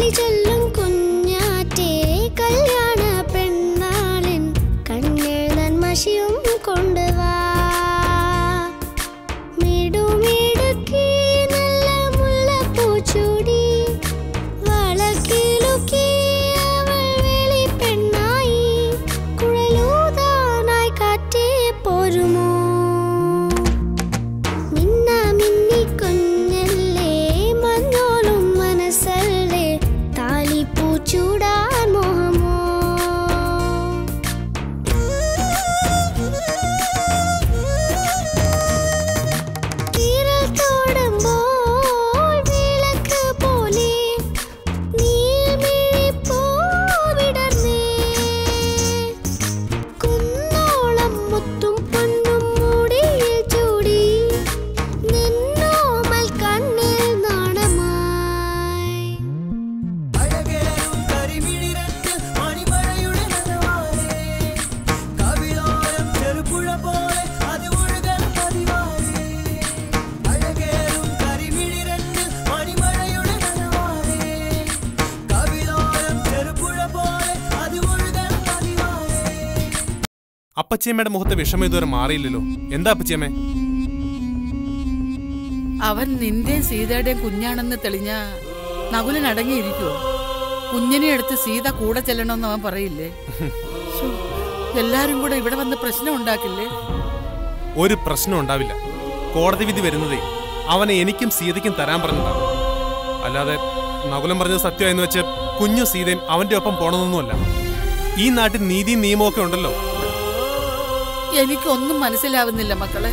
ചൊല്ലും കുഞ്ഞാറ്റേ കല്യാണ പെണ്ണാളിൻ കണ്ണിൽ നന്മശിയും കൊണ്ടുവാ മിടുമിടുക്കി നല്ല മുല്ലപ്പൂച്ചൂടി വളക്കിലുക്കി അവൾ വെളിപ്പെണ്ണായി കുഴലൂതാനായി കാറ്റേ പോരുമോ മിന്ന മിന്നി കുഞ്ഞല്ലേ മഞ്ഞോളും മനസ്സല്ലേ താലിപ്പൂ ചൂടാൻ മോഹമോ വിരൽ തൊടുമ്പോൾ വിളക്ക് പോലെ നീർമിഴിപ്പൂ വിടർന്നേ കുന്നോളം മുത്തും പൊന്നും മുടിയിൽ ചൂടി നിന്നോമൽ കണ്ണിൽ നാണമായി അഴകേറും കരിമിഴിരണ്ട് മണിമഴയുടെ നനവാലേ. കവിളോരം ചെറുപുഴ പോലെ അത് ഒഴുകൽ പതിവാലേ. അഴകേറും കരിമിഴിരണ്ട് മണിമഴയുടെ നനവാലേ. കവിളോരം ചെറുപുഴ പോലെ അത് ഒഴുകൽ പതിവാലേ. അപ്പച്ചിയമ്മയുടെ മുഖത്തെ വിഷമം ഇതുവരെ മാറിയില്ലല്ലോ എന്താ അപ്പച്ചിയമ്മേ അവൻ നിന്റെയും സീതയുടെയും കുഞ്ഞാണെന്ന് തെളിഞ്ഞ നകുലൻ അടങ്ങിയിരിക്കുവോ കുഞ്ഞിനെ എടുത്ത് സീത കൂടെ ചെല്ലണമെന്ന് അവൻ പറയില്ലേ ശ്ശോ, എല്ലാരും കൂടെ ഇവിടെ വന്ന് പ്രശ്നം ഉണ്ടാക്കില്ലേ ഒരു പ്രശ്നം ഉണ്ടാവില്ല കോടതി വിധി വരുന്നതേ അവനെ എനിക്കും സീതയ്ക്കും തരാൻ പറഞ്ഞതാണ് അല്ലാതെ നകുലം പറഞ്ഞത് സത്യമായെന്ന് വെച്ച് കുഞ്ഞു സീതയും അവന്റെ ഒപ്പം പോണമെന്നൊന്നുമല്ല ഈ നാട്ടിൽ നീതിയും നിയമവും ഒക്കെ ഉണ്ടല്ലോ എനിക്കൊന്നും മനസ്സിലാവുന്നില്ല മക്കളെ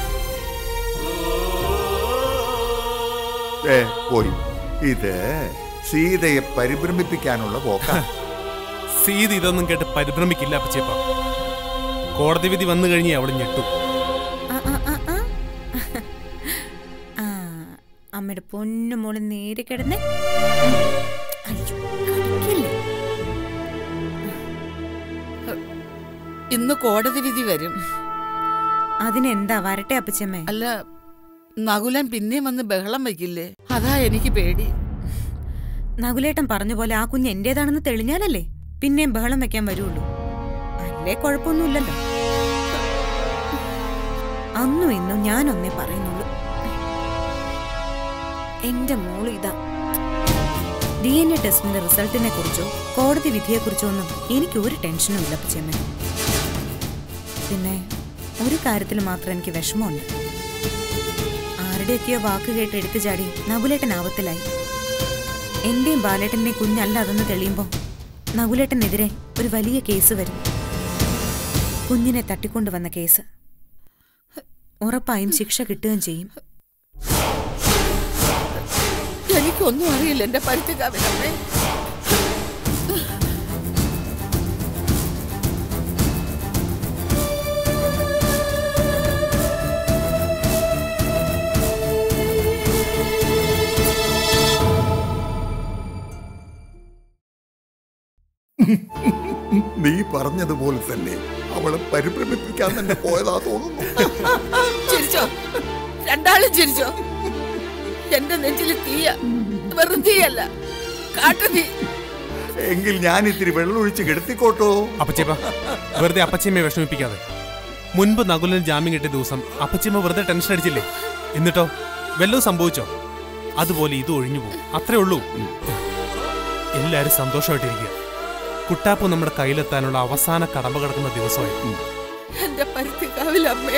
ഏ പോയി ഇത് സീതയെ പരിഭ്രമിപ്പിക്കാനുള്ള പോക്ക സീത ഇതൊന്നും കേട്ട് പരിഭ്രമിക്കില്ല അപ്പച്ചിയപ്പ കോടതി വിധി വന്നു കഴിഞ്ഞേ അവിടെ ഞെട്ടു ആ, ആ, ആ, ആ. ആ, അമ്മയുടെ പൊന്നു മോള് നേരെ കിടന്നേ അയ്യോ, കടിക്കല്ലേ. ഇന്ന് കോടതി വിധി വരും അതിനെന്താ വരട്ടെ അപ്പച്ചമ്മേ അല്ല നകുലൻ പിന്നെയും വന്ന് ബഹളം വയ്ക്കില്ലേ അതാ എനിക്ക് പേടി നകുലേട്ടൻ പറഞ്ഞ പോലെ ആ കുഞ്ഞ് എന്റേതാണെന്ന് തെളിഞ്ഞാലല്ലേ പിന്നെയും ബഹളം വെക്കാൻ വരുള്ളൂ അല്ലേ കുഴപ്പമൊന്നുമില്ലല്ലോ അന്നും ഇന്നും ഞാനൊന്നേ പറയുന്നുള്ളൂ എന്റെ മോള് ഇതാ ഡി എൻ എ ടെസ്റ്റിന്റെ റിസൾട്ടിനെ കുറിച്ചോ കോടതി വിധിയെ കുറിച്ചോ ഒന്നും എനിക്ക് ഒരു ടെൻഷനും ഇല്ല പച്ചമ്മ പിന്നെ ഒരു കാര്യത്തിൽ മാത്രം എനിക്ക് വിഷമമുണ്ട് ആരുടെയൊക്കെയോ വാക്ക് കേട്ട് എടുത്തു ചാടി നകുലേട്ടൻ ആപത്തിലായി എന്റെയും ബാലേട്ടന്റെയും കുഞ്ഞല്ല അതെന്ന് തെളിയുമ്പോൾ നകുലേട്ടനെതിരെ ഒരു വലിയ കേസ് വരും കുഞ്ഞിനെ തട്ടിക്കൊണ്ടുവന്ന കേസ് ഉറപ്പായും ശിക്ഷ കിട്ടുകയും ചെയ്യും എനിക്കൊന്നും അറിയില്ല എന്റെ പരുത്തിക്കാവിലമ്മേ നീ പറഞ്ഞതുപോലെ തന്നെ അവളെ പരിഭ്രമിപ്പിക്കാൻ തന്നെ പോയതാ തോന്നുന്നു ചിരിച്ചോ രണ്ടാളും ചിരിച്ചോ എന്റെ നെഞ്ചിൽ തീയ വെറും തീയല്ല കാട്ടുതീ എങ്കിൽ ഞാൻ ഇത്തിരി വെള്ളമൊഴിച്ച് കെടുത്തിക്കോട്ടോ അപ്പച്ചിയപ്പ വെറുതെ അപ്പച്ചിയമ്മയെ വിഷമിപ്പിക്കാതെ മുൻപ് നകുലിന് ജാമ്യം കിട്ടിയ ദിവസം അപ്പച്ചിയമ്മ വെറുതെ ടെൻഷൻ അടിച്ചില്ലേ എന്നിട്ടോ വല്ലതും സംഭവിച്ചോ അതുപോലെ ഇത് ഒഴിഞ്ഞു പോകും അത്രേ ഉള്ളൂ എല്ലാരും സന്തോഷമായിട്ടിരിക്കുക കുട്ടാപ്പ് നമ്മുടെ കയ്യിലെത്താനുള്ള അവസാന കടമ്പ കിടക്കുന്ന ദിവസമായി എന്റെ പരുത്തിക്കാവിലമ്മേ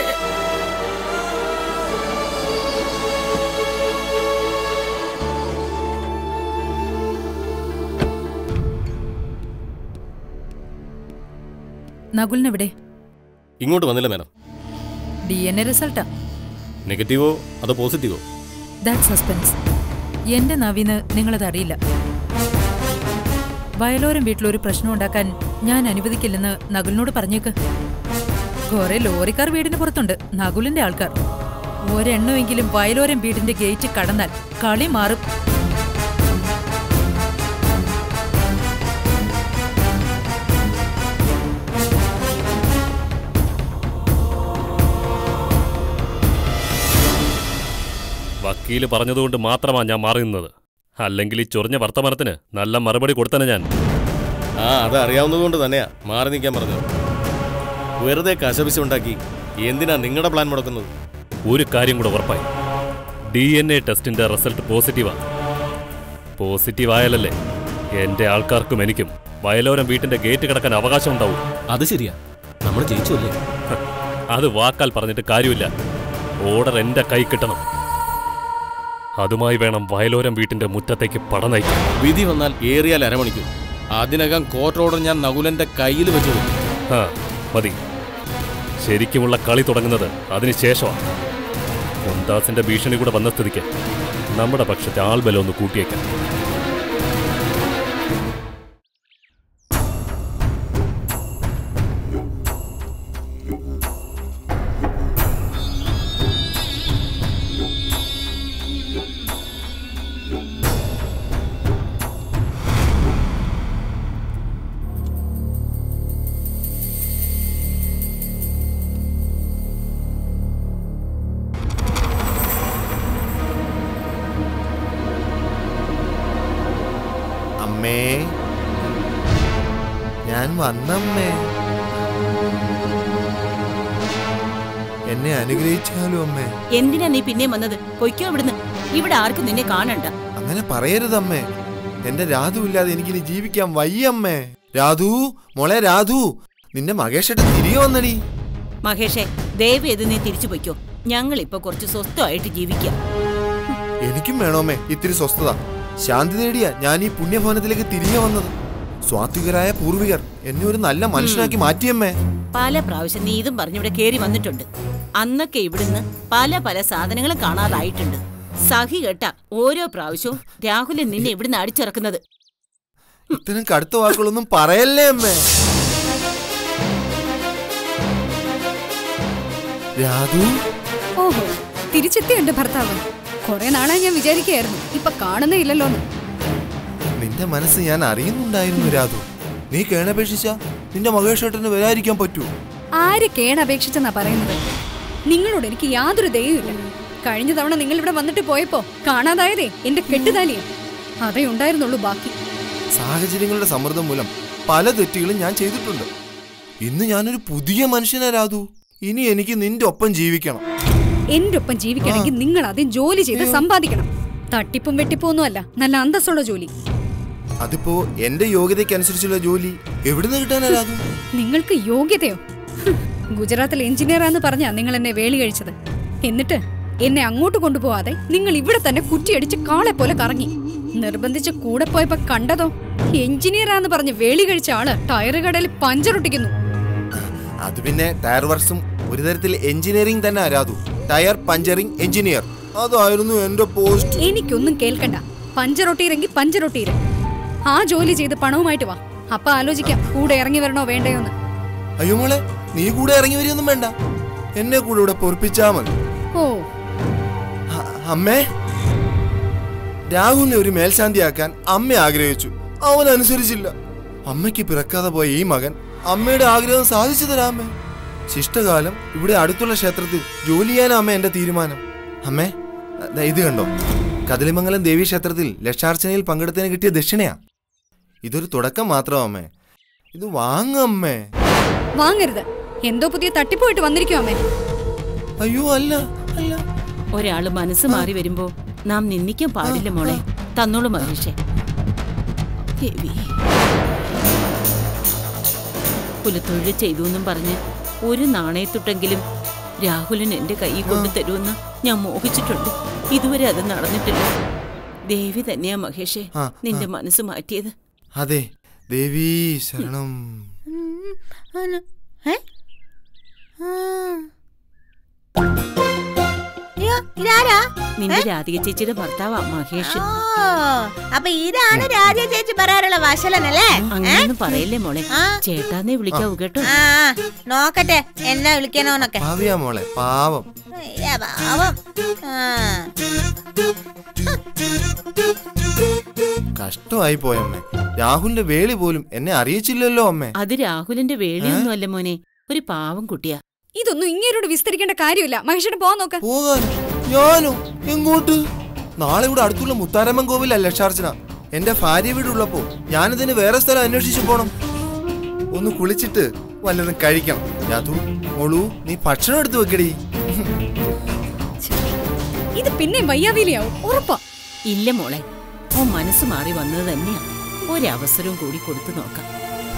നകുലിനെവിടെ ഇങ്ങോട്ട് വന്നില്ല മാഡം ഡി എൻ എ റിസൾട്ടാ നെഗറ്റീവോ അതോ പോസിറ്റീവോ ദാറ്റ് സസ്പെൻസ് എന്റെ നവീന് നിങ്ങളത് അറിയില്ല വയലോരം വീട്ടിലൊരു പ്രശ്നം ഉണ്ടാക്കാൻ ഞാൻ അനുവദിക്കില്ലെന്ന് നകുലിനോട് പറഞ്ഞേക്ക് കുറെ ലോറിക്കാർ വീടിന് പുറത്തുണ്ട് നകുലിന്റെ ആൾക്കാർ ഒരെണ്ണമെങ്കിലും വയലോരം വീടിന്റെ ഗേറ്റ് കടന്നാൽ കളി മാറും വക്കീല് പറഞ്ഞതുകൊണ്ട് മാത്രമാണ് ഞാൻ മാറി നിന്നത് അല്ലെങ്കിൽ ഈ ചൊറിഞ്ഞ വർത്തമാനത്തിന് നല്ല മറുപടി കൊടുത്തനെ ഞാൻ ആ അത് അറിയാവുന്നതുകൊണ്ട് തന്നെയാ മാറി നിൽക്കാൻ പറഞ്ഞത് വെറുതെ കശപിശ ഉണ്ടാക്കി എന്തിനാ നിങ്ങളുടെ പ്ലാൻ മുടക്കുന്നത് ഒരു കാര്യം കൂടെ ഉറപ്പായി ഡി എൻ എ ടെസ്റ്റിന്റെ റിസൾട്ട് പോസിറ്റീവാണ് പോസിറ്റീവ് ആയാലല്ലേ എന്റെ ആൾക്കാർക്കും എനിക്കും വയലോരം വീട്ടിന്റെ ഗേറ്റ് കിടക്കാൻ അവകാശം ഉണ്ടാവും അത് ശരിയാ നമ്മൾ ജയിച്ചു അല്ലേ ഹ, അത് വാക്കാൽ പറഞ്ഞിട്ട് കാര്യമില്ല ഓർഡർ എന്റെ കൈ കിട്ടണം അതുമായി വേണം വയലോരം വീട്ടിന്റെ മുറ്റത്തേക്ക് പട നയിക്കാൻ വിധി വന്നാൽ ഏറിയാൽ അരമണിക്കൂർ അതിനകം കോർട്ട് ഓർഡർ ഞാൻ നകുലന്റെ കയ്യിൽ വെച്ചു കൊടുക്കും. ആ മതി ശരിക്കുമുള്ള കളി തുടങ്ങുന്നത് അതിനുശേഷമാണ് മുംതാസിന്റെ ഭീഷണി കൂടെ വന്ന സ്ഥിതിക്ക് നമ്മുടെ പക്ഷത്തെ ആൾബലം ഒന്ന് കൂട്ടിയേക്കാം അമ്മേ ഞാൻ വന്നമ്മേ എന്നെ അനുഗ്രഹിച്ചാലും അമ്മേ എന്തിനാ നീ പിന്നെയും വന്നത് പൊയ്ക്കോ ഇവിടുന്ന് ഇവിടെ ആർക്കും നിന്നെ കാണണ്ട അങ്ങനെ പറയരുതമ്മേ എന്റെ രാധു ഇല്ലാതെ എനിക്കിനി ജീവിക്കാൻ വയ്യമ്മേ രാധു മോളെ രാധു നിന്റെ മകേഷട്ട് തിരികെ വന്നടി മഹേഷേ ദയവ് ചെയ്ത് നീ തിരിച്ചു പൊയ്ക്കോ ഞങ്ങൾ ഇപ്പൊ കുറച്ച് സ്വസ്ഥമായിട്ട് ജീവിക്കാം എനിക്കും വേണോമ്മേ ഇത്തിരി സ്വസ്ഥത ശാന്തി നേടിയ ഞാൻ ഈ പുണ്യഭവനത്തിലേക്ക് തിരികെ വന്നത് സ്വാത്വികരായ പൂർവികർ എന്നെ ഒരു നല്ല മനുഷ്യനാക്കി മാറ്റിയമ്മേ പല പ്രാവശ്യം നീ ഇതും പറഞ്ഞിവിടെ കേറി വന്നിട്ടുണ്ട് അന്നൊക്കെ ഇവിടുന്ന് പല പല സാധനങ്ങളും കാണാതായിട്ടുണ്ട് സഹി കേട്ട ഓരോ പ്രാവശ്യവും രാഹുലൻ നിന്നെ ഇവിടുന്ന് അടിച്ചിറക്കുന്നത് ഇത്തരം കടുത്ത വാക്കുകളൊന്നും പറയല്ലേ അമ്മേ രാധു ഓഹോ തിരിച്ചെത്തിയോ എന്റെ ഭർത്താവ് കുറെ നാളായി ഞാൻ വിചാരിക്കുകയായിരുന്നു ഇപ്പൊ കാണുന്നേ ഇല്ലല്ലോന്ന് നിന്റെ മനസ്സ് ഞാൻ അറിയുന്നുണ്ടായിരുന്നു രാധു നീ കേണപേക്ഷിച്ച നിന്റെ മകേഷേട്ടന് വരാതിരിക്കാൻ പറ്റൂ ആര് കേണപേക്ഷിച്ചെന്നാ പറയുന്നത് നിങ്ങളോട് എനിക്ക് യാതൊരു ദയവുമില്ല കഴിഞ്ഞ തവണ നിങ്ങൾ ഇവിടെ വന്നിട്ട് പോയപ്പോ കാണാതായതേ എന്റെ കെട്ടുതാലിയാ അതേ ഉണ്ടായിരുന്നുള്ളൂ ബാക്കി സാഹചര്യങ്ങളുടെ സമ്മർദ്ദം മൂലം പല തെറ്റുകളും ഞാൻ ചെയ്തിട്ടുണ്ട് ഇന്ന് ഞാനൊരു പുതിയ മനുഷ്യനാ രാധു ഇനി എനിക്ക് നിന്റെ ഒപ്പം ജീവിക്കണം എന്റെ ഒപ്പം ജീവിക്കണമെങ്കിൽ നിങ്ങൾ ആദ്യം ജോലി ചെയ്ത് സമ്പാദിക്കണം തട്ടിപ്പും വെട്ടിപ്പും ഒന്നുമല്ല നല്ല അന്തസ്സുള്ള ജോലി അതിപ്പോ എന്റെ യോഗ്യതയ്ക്കനുസരിച്ചുള്ള ജോലി എവിടുന്ന് കിട്ടാനാ രാധു നിങ്ങൾക്ക് യോഗ്യതയോ ഹും, ഗുജറാത്തിൽ എഞ്ചിനീയറാന്ന് പറഞ്ഞാ നിങ്ങൾ എന്നെ വേളി കഴിച്ചത് എന്നിട്ട് എന്നെ അങ്ങോട്ട് കൊണ്ടുപോവാതെ നിങ്ങൾ ഇവിടെ തന്നെ കുറ്റിയടിച്ച് കാളെ പോലെ കറങ്ങി നിർബന്ധിച്ച് കൂടെ പോയപ്പോ കണ്ടതോ എഞ്ചിനീയറാന്ന് പറഞ്ഞ് വേളി കഴിച്ച ആള് ടയറ് കടയിൽ പഞ്ചറൊട്ടിക്കുന്നു അത് പിന്നെ ടയർ വർക്സും ഒരു തരത്തിൽ എഞ്ചിനീയറിംഗ് തന്നെ രാധു ടയർ പഞ്ചറിംഗ് എഞ്ചിനീയർ അതായിരുന്നു എന്റെ പോസ്റ്റ് എനിക്കൊന്നും കേൾക്കണ്ട പഞ്ചറൊട്ടിയിരെങ്കിൽ പഞ്ചറൊട്ടിയിര ആ ജോലി ചെയ്ത് പണവുമായിട്ട് വാ അപ്പൊ ആലോചിക്കാം കൂടെ ഇറങ്ങി വരണോ വേണ്ടയോന്ന് അയ്യോ മോളെ നീ കൂടെ ഇറങ്ങി വരികയൊന്നും വേണ്ട എന്നെ കൂടെ ഇവിടെ പൊറപ്പിച്ചാ മതി ഓ അ- അമ്മേ രാഹുലിനെ ഒരു മേൽശാന്തിയാക്കാൻ അമ്മ ആഗ്രഹിച്ചു അവൻ അനുസരിച്ചില്ല അമ്മയ്ക്ക് പിറക്കാതെ പോയ ഈ മകൻ അമ്മയുടെ ആഗ്രഹം സാധിച്ചു തരാമേ ശിഷ്ടകാലം ഇവിടെ അടുത്തുള്ള ക്ഷേത്രത്തിൽ ജോലി ചെയ്യാനാ അമ്മ എന്റെ തീരുമാനം അമ്മേ ദാ ഇത് കണ്ടോ കദളിമംഗലം ദേവീ ക്ഷേത്രത്തിൽ ലക്ഷാർച്ചനയിൽ പങ്കെടുത്തതിന് കിട്ടിയ ദക്ഷിണയാ ഇതൊരു തുടക്കം മാത്രം അമ്മേ ഇത് വാങ്ങമ്മേ വാങ്ങരുത് എന്തോ പുതിയ തട്ടിപ്പോയിട്ട് വന്നിരിക്കും അമ്മേ അയ്യോ അല്ല അല്ല ഒരാള് മനസ്സ് മാറി വരുമ്പോ നാം നിന്ദിക്കാൻ പാടില്ല മോളെ തന്നോളൂ മഹേഷേ ദേവി കുലത്തൊഴിൽ ചെയ്തു എന്നും പറഞ്ഞ് ഒരു നാണയത്തുട്ടെങ്കിലും രാഹുലൻ എന്റെ കൈ കൊണ്ടു തരുമെന്ന് ഞാൻ മോഹിച്ചിട്ടുണ്ട് ഇതുവരെ അത് നടന്നിട്ടില്ല ദേവി തന്നെയാ മഹേഷേ ആ, നിന്റെ മനസ്സ് മാറ്റിയത് അതെ ദേവീ ശരണം ഇതാരാ നിന്റെ രാധിക ചേച്ചിയുടെ ഭർത്താവാ മഹേഷ് ഓ അപ്പൊ ഇതാണ് രാജ ചേച്ചി പറയാറുള്ള വശലനല്ലേ അങ്ങനെയൊന്നും പറയല്ലേ മോളെ ആ. ചേട്ടാന്നേ വിളിക്കാവൂ കേട്ടോ ആ നോക്കട്ടെ എന്നാ വിളിക്കണോന്നൊക്കെ പാവിയാ മോളെ പാവം അയ്യ, പാവം. ആ. കഷ്ടമായി പോയമ്മേ രാഹുലിന്റെ വേളി പോലും എന്നെ അറിയിച്ചില്ലല്ലോ അമ്മേ അത് രാഹുലിന്റെ വേളിയൊന്നും അല്ല മോനെ ഒരു പാവം കുട്ടിയാ ഇതൊന്നും ഇങ്ങേരോട് വിസ്തരിക്കേണ്ട കാര്യമില്ല മഹേഷിന് പോവാൻ നോക്ക് പോകാൻ ഞാനോ എങ്ങോട്ട് നാളെ ഇവിടെ അടുത്തുള്ള മുത്താരമ്മൻ കോവിലല്ല ലക്ഷാർച്ചന എന്റെ ഭാര്യ വീടുള്ളപ്പോ ഞാനിതിന് വേറെ സ്ഥലം അന്വേഷിച്ചു പോണം ഒന്ന് കുളിച്ചിട്ട് വല്ലതും കഴിക്കണം യാതു മോളു നീ ഭക്ഷണം എടുത്തു വെക്കടി ഇത് പിന്നെയും വയ്യാവേലിയാവും ഉറപ്പാ ഇല്ല മോളെ ഓ മനസ്സ് മാറി വന്നത് തന്നെയാ ഒരവസരവും കൂടി കൊടുത്തു നോക്കാം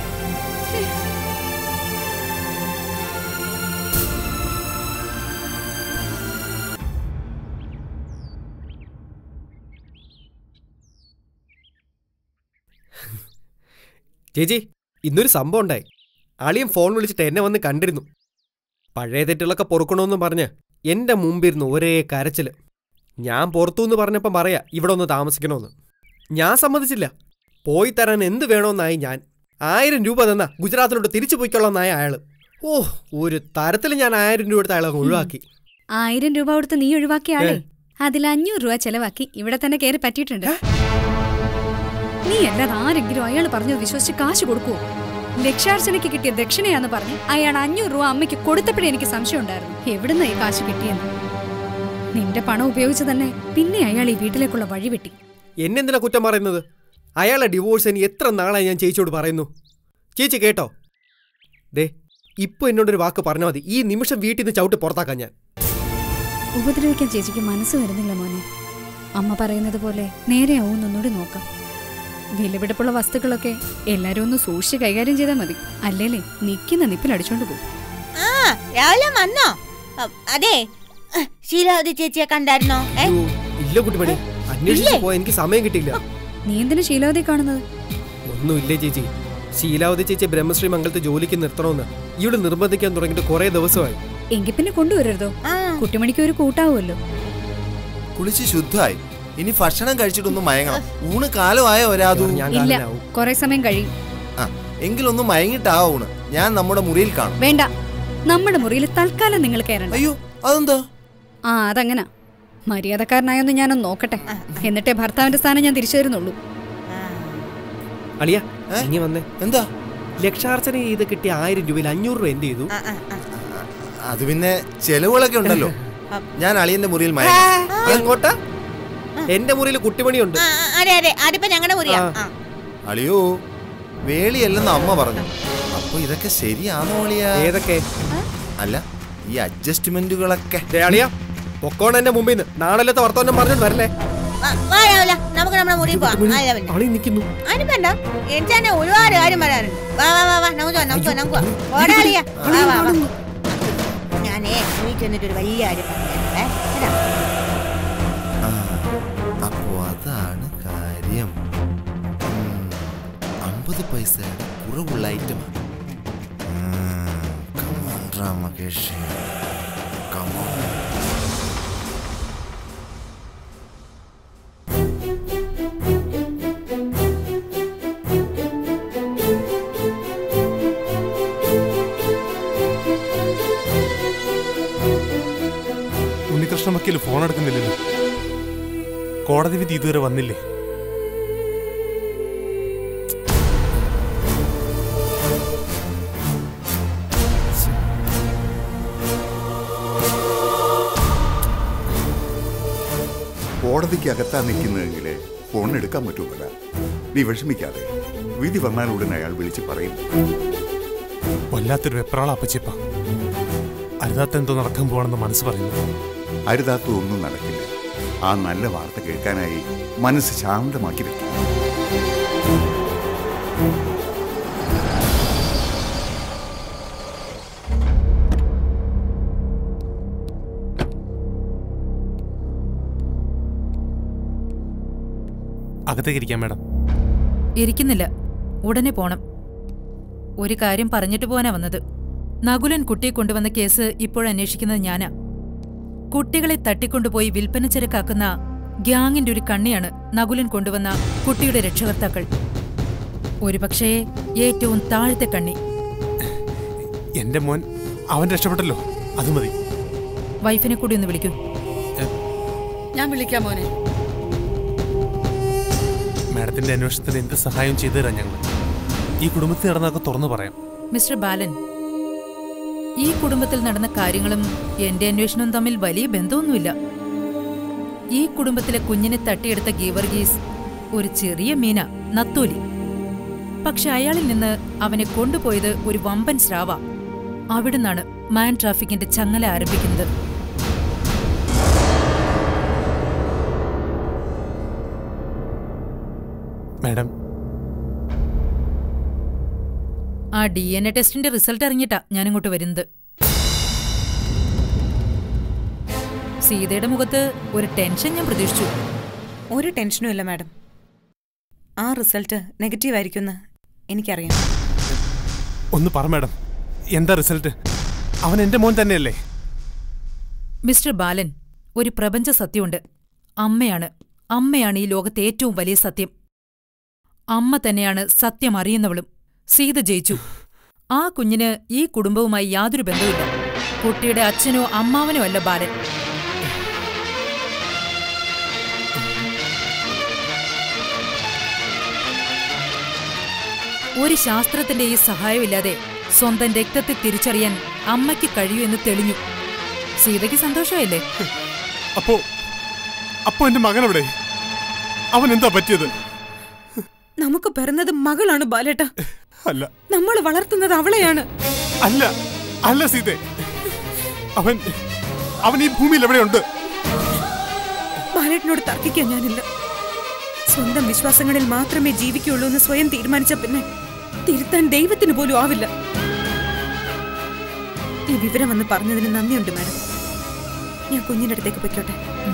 ചേച്ചി ഇന്നൊരു സംഭവം ഉണ്ടായി അളിയൻ ഫോൺ വിളിച്ചിട്ട് എന്നെ വന്ന് കണ്ടിരുന്നു പഴയ തെറ്റുകളൊക്കെ പൊറുക്കണമെന്ന് പറഞ്ഞ് എന്റെ മുമ്പിരുന്ന് ഒരേ കരച്ചില് ഞാൻ പുറത്തുനിന്ന് പറഞ്ഞപ്പം പറയാ ഇവിടെ ഒന്ന് താമസിക്കണമെന്ന് ഞാൻ സമ്മതിച്ചില്ല പോയി തരാൻ എന്ത് വേണമെന്നായി ഞാൻ ആയിരം രൂപ തന്ന ഗുജറാത്തിലോട്ട് തിരിച്ചു പോയിക്കൊള്ളാന്നായ അയാള് ഓ ഒരു തരത്തിൽ ഞാൻ ആയിരം രൂപ എടുത്ത അയാളെ അങ്ങ് ഒഴിവാക്കി ആയിരം രൂപ കൊടുത്ത് നീ ഒഴിവാക്കിയ ആളെ അതിൽ അഞ്ഞൂറ് രൂപ ചെലവാക്കി ഇവിടെ തന്നെ കയറി പറ്റിയിട്ടുണ്ട് നീ അല്ലാതെ ആരെങ്കിലും അയാൾ പറഞ്ഞത് വിശ്വസിച്ച് കാശ് കൊടുക്കുവോ ലക്ഷാർച്ചനയ്ക്ക് കിട്ടിയ ദക്ഷിണയാന്ന് പറഞ്ഞ് അയാൾ അഞ്ഞൂറ് രൂപ അമ്മയ്ക്ക് കൊടുത്തപ്പോഴേ എനിക്ക് സംശയം ഉണ്ടായിരുന്നു എവിടുന്ന ഈ കാശ് കിട്ടിയെന്ന് നിന്റെ പണം ഉപയോഗിച്ച് തന്നെ പിന്നെ അയാൾ ഈ വീട്ടിലേക്കുള്ള വഴി വെട്ടി എന്നെന്തിനാ കുറ്റം പറയുന്നത് അയാളെ ഡിവോഴ്സ് ഇനി എത്ര നാളായി ഞാൻ ചേച്ചിയോട് പറയുന്നു ചേച്ചി കേട്ടോ ദേ ഇപ്പൊ എന്നോടൊരു വാക്ക് പറഞ്ഞാൽ മതി ഈ നിമിഷം വീട്ടിൽ നിന്ന് ചവിട്ടി പുറത്താക്കാൻ ഞാൻ ഉപദ്രവിക്കാൻ ചേച്ചിക്ക് മനസ്സ് വരുന്നില്ല മോനെ അമ്മ പറയുന്നത് പോലെ നേരെയാവും ഒന്നുകൂടി നോക്കാം വിലപിടിപ്പുള്ള വസ്തുക്കളൊക്കെ എല്ലാരും ഒന്ന് സൂക്ഷിച്ച് കൈകാര്യം ചെയ്താൽ മതി അല്ലേലേ നിൽക്കുന്ന നിപ്പിൽ അടിച്ചോണ്ട് പോകും ആ രാവിലെ വന്നോ അ, അതെ ശീലാവതി ചേച്ചിയെ കണ്ടായിരുന്നോ ഏ? അയ്യോ, ഇല്ല കുട്ടിമണി അന്വേഷിച്ചു പോയാൽ എനിക്ക് സമയം കിട്ടിയില്ല നീ എന്തിനു ശീലാവതി കാണുന്നത് ഒന്നുമില്ലേ ചേച്ചി ശീലാവതി ചേച്ചി ബ്രഹ്മശ്രീ മംഗലത്ത് ജോലിക്ക് നിർത്തണമെന്ന് ഇവിടെ നിർബന്ധിക്കാൻ തുടങ്ങിയിട്ട് കുറെ ദിവസമായി എങ്കിൽ പിന്നെ കൊണ്ടുവരരുതോ കുട്ടിമണിക്ക് ഒരു കൂട്ടാവുമല്ലോ കുളിച്ച് ശുദ്ധമായി ഇനി ഭക്ഷണം കഴിച്ചിട്ടൊന്ന് മയങ്ങണം ഊണ് കാലമായ ഒരാതു ഇല്ല കുറെ സമയം കഴിയും ആ എങ്കിലൊന്ന് മയങ്ങിട്ടാ ഊണ് ഞാൻ നമ്മുടെ മുറിയിൽ കാണും വേണ്ട നമ്മുടെ മുറിയിൽ തൽക്കാലം നിങ്ങൾ കയറണ്ട അയ്യോ അതെന്താ ആ അതങ്ങനാ മര്യാദക്കാരനായൊന്ന് ഞാനൊന്ന് നോക്കട്ടെ എന്നിട്ടേ ഭർത്താവിന്റെ സ്ഥാനം ഞാൻ തിരിച്ചു തരുന്നുള്ളൂ അളിയ ഇനി വന്നേ എന്താ ലക്ഷാർച്ചന ചെയ്ത് കിട്ടിയ ആയിരം രൂപയിൽ അഞ്ഞൂറ് രൂപ എന്ത് ചെയ്തു അത് പിന്നെ ചെലവുകളൊക്കെ ഉണ്ടല്ലോ ഞാൻ അളിയന്റെ മുറിയിൽ മയങ്ങും എങ്ങോട്ടാ എന്റെ മുറിയിൽ കുട്ടിമണിയുണ്ട് ആ, ആ, അതെ അതെ അതിപ്പോ ഞങ്ങളുടെ മുറിയാ ആ. അളിയോ വേളിയല്ലെന്ന് അമ്മ പറഞ്ഞു അപ്പൊ ഇതൊക്കെ ശരിയാണോ അളിയ ഏതൊക്കെ അല്ല ഈ അഡ്ജസ്റ്റ്മെന്റുകളൊക്കെ അളിയ പൊക്കോണ എന്റെ മുമ്പിൽ നിന്ന് നാളല്ലത്തെ വർത്തമാനം പറഞ്ഞിട്ട് വരല്ലേ വാ, വാ രാവിലെ നമുക്ക് നമ്മുടെ മുറിയിൽ പോവാം ആ, രാവിലെ. ആളി നിൽക്കുന്നു അതിന് വേണ്ട എനിക്ക് തന്നെ ഒരുപാട് കാര്യം പറയാറുണ്ട് വാ വാ വാ വാ നമുക്ക് പോവാം നമുക്ക് പോവാം നമുക്ക് പോവാം ഓടാളിയാ വാ വാ വാ ഞാനേ വീട്ടിൽ ചെന്നിട്ട് ഒരു വലിയ കാര്യം പറഞ്ഞേ കേട്ടാ ആ, അപ്പോ അതാണ് കാര്യം ഉം, അമ്പത് പൈസയുടെ കുറവുള്ള ഐറ്റമാണ് രാമകേഷ് കമോൺ ഉണ്ണികൃഷ്ണ വക്കീൽ ഫോൺ എടുക്കുന്നില്ലല്ലോ കോടതി വിധി ഇതുവരെ വന്നില്ലേ കോടതിക്ക് അകത്താ നിൽക്കുന്നതെങ്കിൽ ഫോൺ എടുക്കാൻ പറ്റൂല നീ വിഷമിക്കാതെ വിധി വന്നാൽ ഉടനെ അയാൾ വിളിച്ച് പറയും വല്ലാത്തൊരു വെപ്രാള അപ്പച്ചിപ്പ അരുതാത്ത എന്തോ നടക്കാൻ പോവാണെന്ന് മനസ്സ് പറയുന്നു അരുതാത്ത ഒന്നും നടക്കില്ല ആ നല്ല വാർത്ത കേൾക്കാനായി മനസ്സ് ശാന്തമാക്കി വെക്കും അകത്തേക്ക് ഇരിക്കാം മാഡം ഇരിക്കുന്നില്ല ഉടനെ പോണം ഒരു കാര്യം പറഞ്ഞിട്ട് പോവാനാ വന്നത് നകുലൻ കുട്ടിയെ കൊണ്ടുവന്ന കേസ് ഇപ്പോഴന്വേഷിക്കുന്നത് ഞാനാ കുട്ടികളെ തട്ടിക്കൊണ്ടുപോയി വിൽപ്പന ചരക്കാക്കുന്ന ഗ്യാങ്ങിന്റെ ഒരു കണ്ണിയാണ് നകുലൻ കൊണ്ടുവന്ന കുട്ടിയുടെ രക്ഷകർത്താക്കൾ ഒരുപക്ഷേ ഏറ്റവും താഴത്തെ കണ്ണി എന്റെ മോൻ അവൻ രക്ഷപ്പെട്ടല്ലോ അത് മതി വൈഫിനെ കൂടി ഒന്ന് വിളിക്കൂ ഞാൻ വിളിക്കാം മോനെ മാഡത്തിന്റെ അന്വേഷണത്തിന് എന്ത് സഹായം ചെയ്തു തരാം ഞങ്ങൾ ഈ കുടുംബത്തിൽ നടന്നൊക്കെ തുറന്നു പറയാം മിസ്റ്റർ ബാലൻ ഈ കുടുംബത്തിൽ നടന്ന കാര്യങ്ങളും എന്റെ അന്വേഷണവും തമ്മിൽ വലിയ ബന്ധമൊന്നുമില്ല ഈ കുടുംബത്തിലെ കുഞ്ഞിനെ തട്ടിയെടുത്ത ഗീവർഗീസ് ഒരു ചെറിയ മീന നത്തൂലി പക്ഷെ അയാളിൽ നിന്ന് അവനെ കൊണ്ടുപോയത് ഒരു വമ്പൻ സ്രാവ അവിടുന്നാണ് മാൻ ട്രാഫിക്കിന്റെ ചങ്ങല ആരംഭിക്കുന്നത് മാഡം ആ ഡി എൻ എ ടെസ്റ്റിന്റെ റിസൾട്ട് അറിഞ്ഞിട്ടാ ഞാനിങ്ങോട്ട് വരുന്നത് സീതയുടെ മുഖത്ത് ഒരു ടെൻഷൻ ഞാൻ പ്രതീക്ഷിച്ചു ഒരു ടെൻഷനും ഇല്ല മാഡം ആ റിസൾട്ട് നെഗറ്റീവ് ആയിരിക്കുമെന്ന് എനിക്കറിയാം ഒന്ന് പറ മാഡം എന്താ റിസൾട്ട് അവൻ എന്റെ മോൻ തന്നെയല്ലേ മിസ്റ്റർ ബാലൻ ഒരു പ്രപഞ്ച സത്യമുണ്ട് അമ്മയാണ് അമ്മയാണ് ഈ ലോകത്തെ ഏറ്റവും വലിയ സത്യം അമ്മ തന്നെയാണ് സത്യം അറിയുന്നവളും സീത ജയിച്ചു ആ കുഞ്ഞിന് ഈ കുടുംബവുമായി യാതൊരു ബന്ധവുമില്ല കുട്ടിയുടെ അച്ഛനോ അമ്മാവനോ അല്ല ബാലൻ ഒരു ശാസ്ത്രത്തിന്റെ ഈ സഹായമില്ലാതെ സ്വന്തം രക്തത്തെ തിരിച്ചറിയാൻ അമ്മയ്ക്ക് കഴിയൂ എന്ന് തെളിഞ്ഞു സീതയ്ക്ക് സന്തോഷമായില്ലേ അപ്പോ അപ്പോ എന്റെ മകൻ എവിടെ അവൻ എന്താ പറ്റിയത് നമുക്ക് പിറന്നത് മകളാണ് ബാലേട്ട അല്ല നമ്മൾ വളർത്തുന്നത് അവളെയാണ് അല്ല അല്ല സീതെ അവൻ അവൻ ഈ ഭൂമിയിൽ എവിടെയുണ്ട് ബാലേട്ടനോട് തർക്കിക്കാൻ ഞാനില്ല സ്വന്തം വിശ്വാസങ്ങളിൽ മാത്രമേ ജീവിക്കുള്ളൂ എന്ന് സ്വയം തീരുമാനിച്ച പിന്നെ തിരുത്താൻ ദൈവത്തിന് പോലും ആവില്ല ഈ വിവരം വന്ന് പറഞ്ഞതിന് നന്ദിയുണ്ട് മാഡം ഞാൻ കുഞ്ഞിന്റെ അടുത്തേക്ക് പൊയ്ക്കോട്ടെ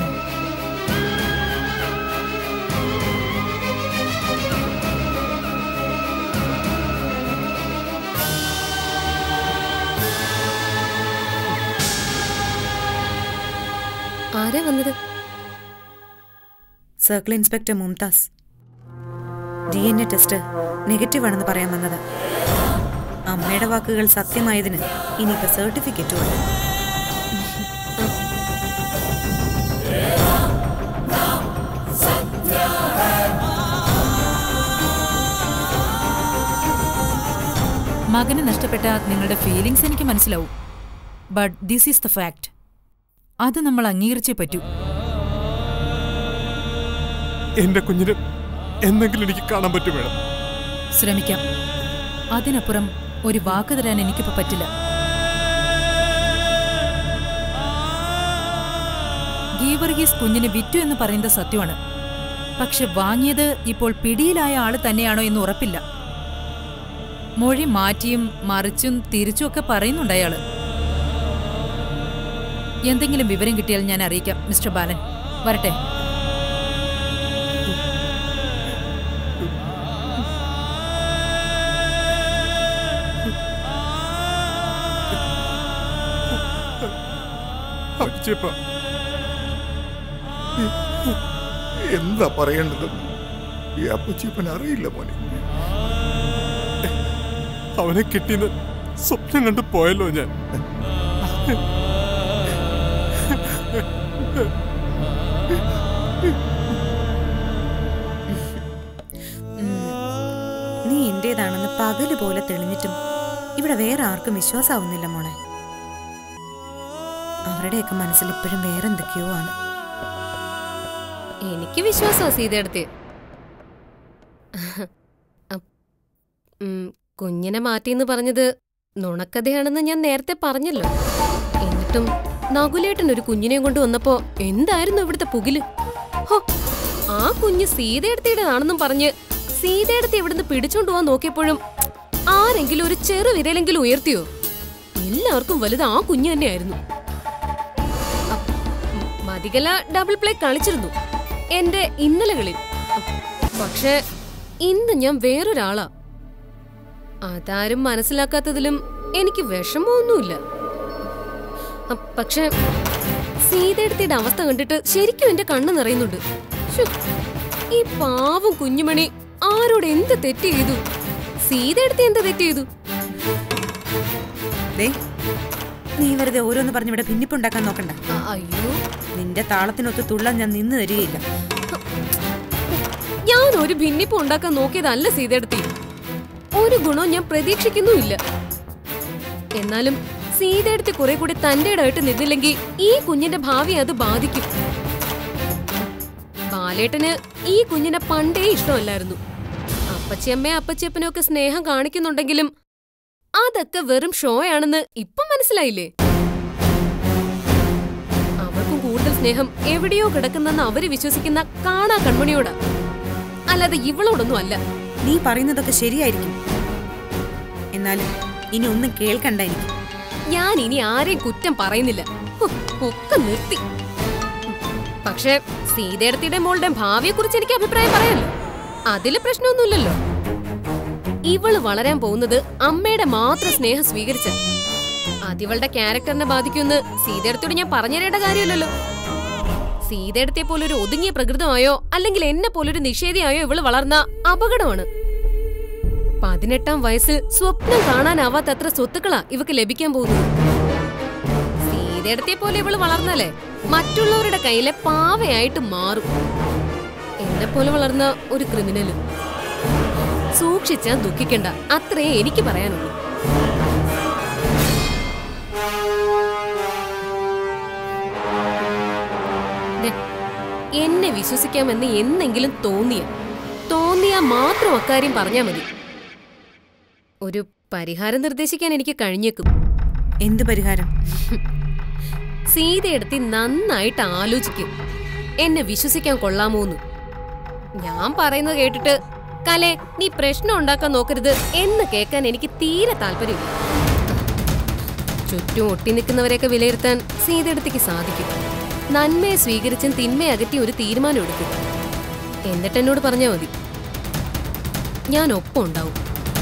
ആരാ വന്നത് circle inspector Mumtaz D N A test negative ആണെന്ന് പറയാൻ വന്നത് അമ്മയുടെ വാക്കുകൾ സത്യമായതിന് ഇനിയിപ്പോ സർട്ടിഫിക്കറ്റും ഉണ്ട് മകന് നഷ്ടപ്പെട്ട നിങ്ങളുടെ ഫീലിംഗ്സ് എനിക്ക് മനസ്സിലാവും but this is the fact അത് നമ്മൾ അംഗീകരിച്ചേ പറ്റൂ എന്റെ കുഞ്ഞിന് എന്തെങ്കിലും എനിക്ക് കാണാൻ പറ്റും മേഡം ശ്രമിക്കാം അതിനപ്പുറം ഒരു വാക്ക് തരാൻ എനിക്കിപ്പോ പറ്റില്ല ഗീവർഗീസ് കുഞ്ഞിനെ വിറ്റു എന്ന് പറയുന്നത് സത്യമാണ് പക്ഷെ വാങ്ങിയത് ഇപ്പോൾ പിടിയിലായ ആള് തന്നെയാണോ എന്ന് ഉറപ്പില്ല മൊഴി മാറ്റിയും മറിച്ചും തിരിച്ചും ഒക്കെ പറയുന്നുണ്ട് അയാള് എന്തെങ്കിലും വിവരം കിട്ടിയാൽ ഞാൻ അറിയിക്കാം മിസ്റ്റർ ബാലൻ വരട്ടെ അപ്പച്ചിയപ്പ, എന്താ പറയേണ്ടത് ഈ അപ്പച്ചിപ്പൻ അറിയില്ല മോനെ അവനെ കിട്ടിയെന്ന് സ്വപ്നം കണ്ട് പോയല്ലോ ഞാൻ നീ എന്റേതാണെന്ന് പകല് പോലെ തെളിഞ്ഞിട്ടും ഇവിടെ വേറെ ആർക്കും വിശ്വാസമാവുന്നില്ല മോളെ അവരുടെയൊക്കെ മനസ്സിൽ ഇപ്പോഴും വേറെ എന്തൊക്കെയോ ആണ് എനിക്ക് വിശ്വാസമാ സീതയെടുത്ത് കുഞ്ഞിനെ മാറ്റിയെന്ന് പറഞ്ഞത് നുണക്കഥയാണെന്ന് ഞാൻ നേരത്തെ പറഞ്ഞല്ലോ എന്നിട്ടും നകുലേട്ടൻ ഒരു കുഞ്ഞിനെയും കൊണ്ട് വന്നപ്പോ എന്തായിരുന്നു ഇവിടുത്തെ പുകില് ഹോ ആ കുഞ്ഞ് സീതയെടുത്തിയുടേതാണെന്നും പറഞ്ഞ് സീതയെടുത്ത് ഇവിടുന്ന് പിടിച്ചോണ്ട് പോവാൻ നോക്കിയപ്പോഴും ആരെങ്കിലും ഒരു ചെറു വിരലെങ്കിലും ഉയർത്തിയോ എല്ലാവർക്കും വലുത് ആ കുഞ്ഞ് തന്നെയായിരുന്നു അ- ഉം, മതികല ഡബിൾ പ്ലേ കളിച്ചിരുന്നു എന്റെ ഇന്നലകളിൽ പക്ഷേ ഇന്ന് ഞാൻ വേറൊരാളാ അതാരും മനസ്സിലാക്കാത്തതിലും എനിക്ക് വിഷമമൊന്നുമില്ല അ, പക്ഷേ സീതയെടുത്തിയുടെ അവസ്ഥ കണ്ടിട്ട് ശരിക്കും എന്റെ കണ്ണ് നിറയുന്നുണ്ട് ശ്ശോ, ഈ പാവം കുഞ്ഞുമണി ആരോട് എന്ത് തെറ്റ് ചെയ്തു സീതയെടുത്ത് എന്ത് തെറ്റ് ചെയ്തു ദേ നീ വെറുതെ ഓരോന്ന് പറഞ്ഞ് ഇവിടെ ഭിന്നിപ്പുണ്ടാക്കാൻ നോക്കണ്ട അയ്യോ നിന്റെ താളത്തിനൊത്ത് തുള്ളാൻ ഞാൻ നിന്ന് തരികയില്ല ഞാൻ ഒരു ഭിന്നിപ്പ് ഉണ്ടാക്കാൻ നോക്കിയതല്ല സീതയെടുത്തി ഒരു ഗുണവും ഞാൻ പ്രതീക്ഷിക്കുന്നുമില്ല എന്നാലും സീതയെടുത്ത് കുറെ കൂടി തന്റെ ഇടമായിട്ട് നിന്നില്ലെങ്കിൽ ഈ കുഞ്ഞിന്റെ ഭാവി അത് ബാധിക്കും ബാലേട്ടന് ഈ കുഞ്ഞിനെ പണ്ടേ ഇഷ്ടമല്ലായിരുന്നു അപ്പച്ചിയമ്മയും അപ്പച്ചിയപ്പനും ഒക്കെ സ്നേഹം കാണിക്കുന്നുണ്ടെങ്കിലും അതൊക്കെ വെറും ഷോ ആണെന്ന് ഇപ്പം മനസ്സിലായില്ലേ അവർക്കും കൂടുതൽ സ്നേഹം എവിടെയോ കിടക്കുന്നെന്ന് അവര് വിശ്വസിക്കുന്ന കാണാ കൺമണിയോടാ അല്ലാതെ ഇവളോടൊന്നും അല്ല നീ പറയുന്നതൊക്കെ ശരിയായിരിക്കും എന്നാലും ഇനി ഒന്നും കേൾക്കണ്ട എനിക്ക് ഞാൻ ഇനി ആരെയും കുറ്റം പറയുന്നില്ല ഹു, ഒക്കെ നിർത്തി പക്ഷേ സീതേടത്തിയുടെ മോളുടെ ഭാവിയെ കുറിച്ച് എനിക്ക് അഭിപ്രായം പറയാമല്ലോ അതില് പ്രശ്നമൊന്നുമില്ലല്ലോ ഇവള് വളരാൻ പോകുന്നത് അമ്മയുടെ മാത്രം സ്നേഹം സ്വീകരിച്ച അതിവളുടെ ക്യാരക്ടറിനെ ബാധിക്കുമെന്ന് സീതേടത്തോട് ഞാൻ പറഞ്ഞുതരേണ്ട കാര്യമില്ലല്ലോ സീതേടത്തെ പോലൊരു ഒതുങ്ങിയ പ്രകൃതമായോ അല്ലെങ്കിൽ എന്നെ പോലൊരു നിഷേധിയായോ ഇവള് വളർന്ന അപകടമാണ് പതിനെട്ടാം വയസ്സിൽ സ്വപ്നം കാണാനാവാത്തത്ര സ്വത്തുക്കളാ ഇവക്ക് ലഭിക്കാൻ പോകുന്നത് സീതേടത്തെ പോലെ ഇവള് വളർന്നാലേ മറ്റുള്ളവരുടെ കയ്യിലെ പാവയായിട്ട് മാറും എന്നെ പോലെ വളർന്ന ഒരു ക്രിമിനലും സൂക്ഷിച്ചാ ദുഃഖിക്കണ്ട അത്രേ എനിക്ക് പറയാനുള്ളൂ ദേ, എന്നെ വിശ്വസിക്കാമെന്ന് എന്നെങ്കിലും തോന്നിയ തോന്നിയാ മാത്രം അക്കാര്യം പറഞ്ഞാ മതി ഒരു പരിഹാരം നിർദ്ദേശിക്കാൻ എനിക്ക് കഴിഞ്ഞേക്കും എന്ത് പരിഹാരം സീതയെടുത്തി നന്നായിട്ട് ആലോചിക്കും എന്നെ വിശ്വസിക്കാൻ കൊള്ളാമോന്ന് ഞാൻ പറയുന്നത് കേട്ടിട്ട് കലെ നീ പ്രശ്നം ഉണ്ടാക്കാൻ നോക്കരുത് എന്ന് കേൾക്കാൻ എനിക്ക് തീരെ താല്പര്യമില്ല ചുറ്റും ഒട്ടി നിൽക്കുന്നവരെയൊക്കെ വിലയിരുത്താൻ സീതയെടുത്തേക്ക് സാധിക്കും നന്മയെ സ്വീകരിച്ചും തിന്മയെ അകറ്റി ഒരു തീരുമാനം എടുക്കും എന്നിട്ട് എന്നോട് പറഞ്ഞാൽ മതി ഞാൻ ഒപ്പം ഉണ്ടാവും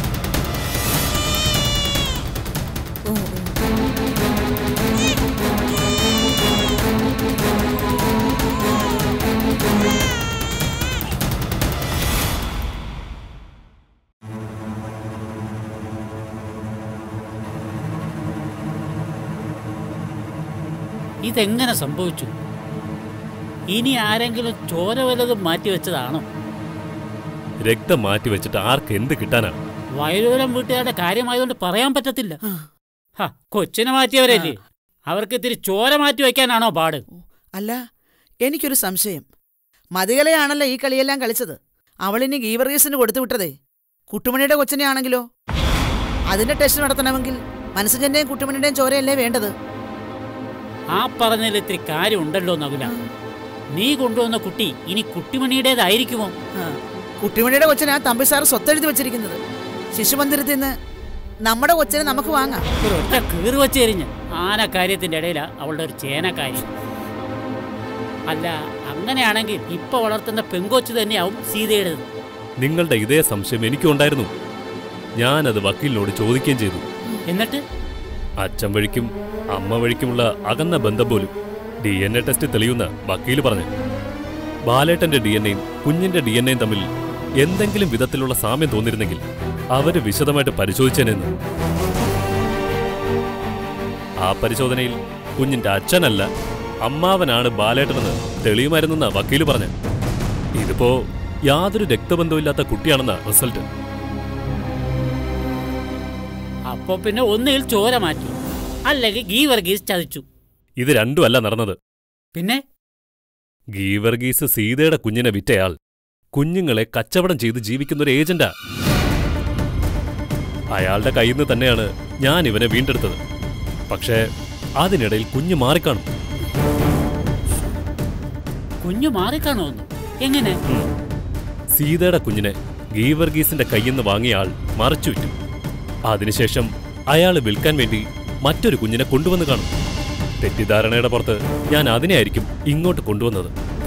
ഇതെങ്ങനെ സംഭവിച്ചു ഇനി ആരെങ്കിലും ചോര വല്ലതും മാറ്റിവെച്ചതാണോ രക്തം മാറ്റി വെച്ചിട്ട് ആർക്ക് എന്ത് കിട്ടാനാ വയലൂരം വീട്ടുകാരുടെ കാര്യമായതുകൊണ്ട് പറയാൻ പറ്റത്തില്ല ഹ, കൊച്ചിനെ മാറ്റിയവരല്ലേ അവർക്ക് ഇത്തിരി ചോര മാറ്റി വയ്ക്കാനാണോ പാട് അല്ല എനിക്കൊരു സംശയം മതികലയാണല്ലോ ഈ കളിയെല്ലാം കളിച്ചത് അവളിനി ഗീവർഗീസിന് കൊടുത്തു വിട്ടതേ കുട്ടുമണിയുടെ കൊച്ചിനെ ആണെങ്കിലോ അതിന്റെ ടെസ്റ്റ് നടത്തണമെങ്കിൽ മനസ്സുജന്റെയും കുട്ടുമണിയുടെയും ചോരയല്ലേ വേണ്ടത് ആ പറഞ്ഞതിൽ ഇത്തിരി കാര്യമുണ്ടല്ലോ നകുല നീ കൊണ്ടുവന്ന കുട്ടി ഇനി കുട്ടിമണിയുടേതായിരിക്കുമോ കുട്ടിമണിയുടെ കൊച്ചിനെ ആ തമ്പി സാർ സ്വത്തെഴുതി വെച്ചിരിക്കുന്നത് ശിശുമന്ദിരത്തിൽ നിന്ന് നമ്മുടെ കൊച്ചിനെ നമുക്ക് വാങ്ങാം ഒരൊറ്റ കീറി വെച്ചെറിഞ്ഞ് ആന കാര്യത്തിന്റെ ഇടയിലാ അവളുടെ ഒരു ചേന കാര്യം അല്ല അങ്ങനെയാണെങ്കിൽ ഇപ്പൊ വളർത്തുന്ന പെങ്കൊച്ച് തന്നെയാവും സീതയുടേത് നിങ്ങളുടെ ഇതേ സംശയം എനിക്കുണ്ടായിരുന്നു ഞാനത് വക്കീലിനോട് ചോദിക്കുകയും ചെയ്തു എന്നിട്ട് അച്ഛൻ വഴിക്കും അമ്മ വഴിക്കുമുള്ള അകന്ന ബന്ധം പോലും ഡി എൻ എ ടെസ്റ്റ് തെളിയുന്ന വക്കീൽ പറഞ്ഞു ബാലേട്ടന്റെ ഡി എൻ എയും കുഞ്ഞിന്റെ ഡി എൻ എയും തമ്മിൽ എന്തെങ്കിലും വിധത്തിലുള്ള സാമ്യം തോന്നിരുന്നെങ്കിൽ അവര് വിശദമായിട്ട് പരിശോധിച്ചേനെന്ന് ആ പരിശോധനയിൽ കുഞ്ഞിന്റെ അച്ഛനല്ല അമ്മാവനാണ് ബാലേട്ടനെന്ന് തെളിയുമായിരുന്നെന്ന വക്കീല് പറഞ്ഞു ഇതിപ്പോ യാതൊരു രക്തബന്ധമില്ലാത്ത കുട്ടിയാണെന്ന റിസൾട്ട് അപ്പൊ പിന്നെ ഒന്നുകിൽ ചോര മാറ്റി അല്ലെങ്കിൽ ഗീ വർഗീസ് ചതിച്ചു ഇത് രണ്ടുമല്ല നടന്നത് പിന്നെ ഗീവർഗീസ് സീതയുടെ കുഞ്ഞിനെ വിറ്റയാൾ കുഞ്ഞുങ്ങളെ കച്ചവടം ചെയ്ത് ജീവിക്കുന്ന ഒരു ഏജന്റാ അയാളുടെ കയ്യിൽ നിന്ന് തന്നെയാണ് ഞാൻ ഇവനെ വീണ്ടെടുത്തത് പക്ഷേ അതിനിടയിൽ കുഞ്ഞ് മാറിക്കാണും കുഞ്ഞു മാറിക്കാണോന്നു എങ്ങനെ സീതയുടെ കുഞ്ഞിനെ ഗീവർഗീസിന്റെ കയ്യിൽ നിന്ന് വാങ്ങിയ ആൾ മറച്ചു വിറ്റു അതിനുശേഷം അയാൾ വിൽക്കാൻ വേണ്ടി മറ്റൊരു കുഞ്ഞിനെ കൊണ്ടുവന്ന് കാണും തെറ്റിദ്ധാരണയുടെ പുറത്ത് ഞാൻ അതിനെയായിരിക്കും ഇങ്ങോട്ട് കൊണ്ടുവന്നത്